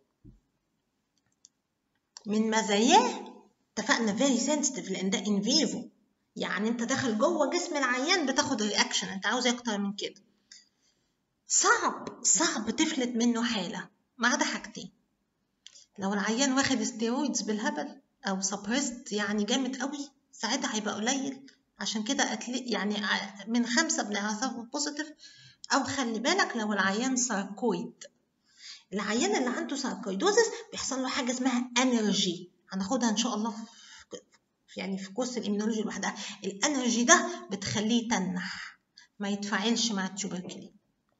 Speaker 1: من مزاياه اتفقنا فيري سنسيتيف لان ده ان فيفو يعني انت داخل جوه جسم العيان بتاخد رياكشن انت عاوز اكتر من كده صعب صعب تفلت منه حاله ما عدا حاجتين لو العيان واخد ستيرويدز بالهبل او سبريست يعني جامد قوي ساعتها هيبقى قليل عشان كده يعني من خمسة بنعرفه بوزيتيف او خلي بالك لو العيان ساركويد العيان اللي عنده ساركويدوزس بيحصل له حاجه اسمها انرجي هناخدها ان شاء الله في يعني في كورس الاميونولوجي لوحدها الانرجي ده بتخليه يتنح ما يتفاعلش مع التوبركلين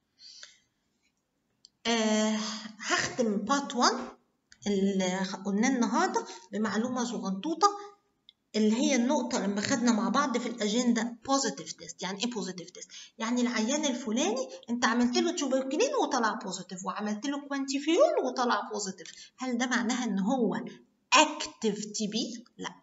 Speaker 1: آه هختم بارت 1 اللي قلناه النهارده بمعلومه صغنطوطه اللي هي النقطة لما خدنا مع بعض في الأجندة بوزيتيف تيست، يعني إيه بوزيتيف تيست؟ يعني العيان الفلاني أنت عملت له توبركلين وطلع بوزيتيف وعملت له كوانتيفيون وطلع بوزيتيف، هل ده معناها إن هو أكتيف تي بي؟ لا.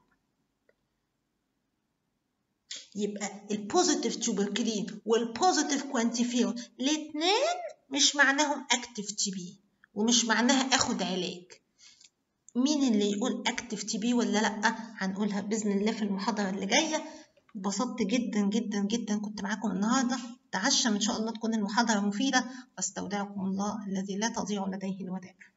Speaker 1: يبقى البوزيتيف توبركلين والبوزيتيف كوانتيفيون الاتنين مش معناهم أكتيف تي بي ومش معناها آخد علاج. مين اللي يقول اكتف تي بي ولا لا هنقولها باذن الله في المحاضره اللي جايه اتبسطت جدا جدا جدا كنت معاكم النهارده تعشم ان شاء الله تكون المحاضره مفيده واستودعكم الله الذي لا تضيع لديه الودائع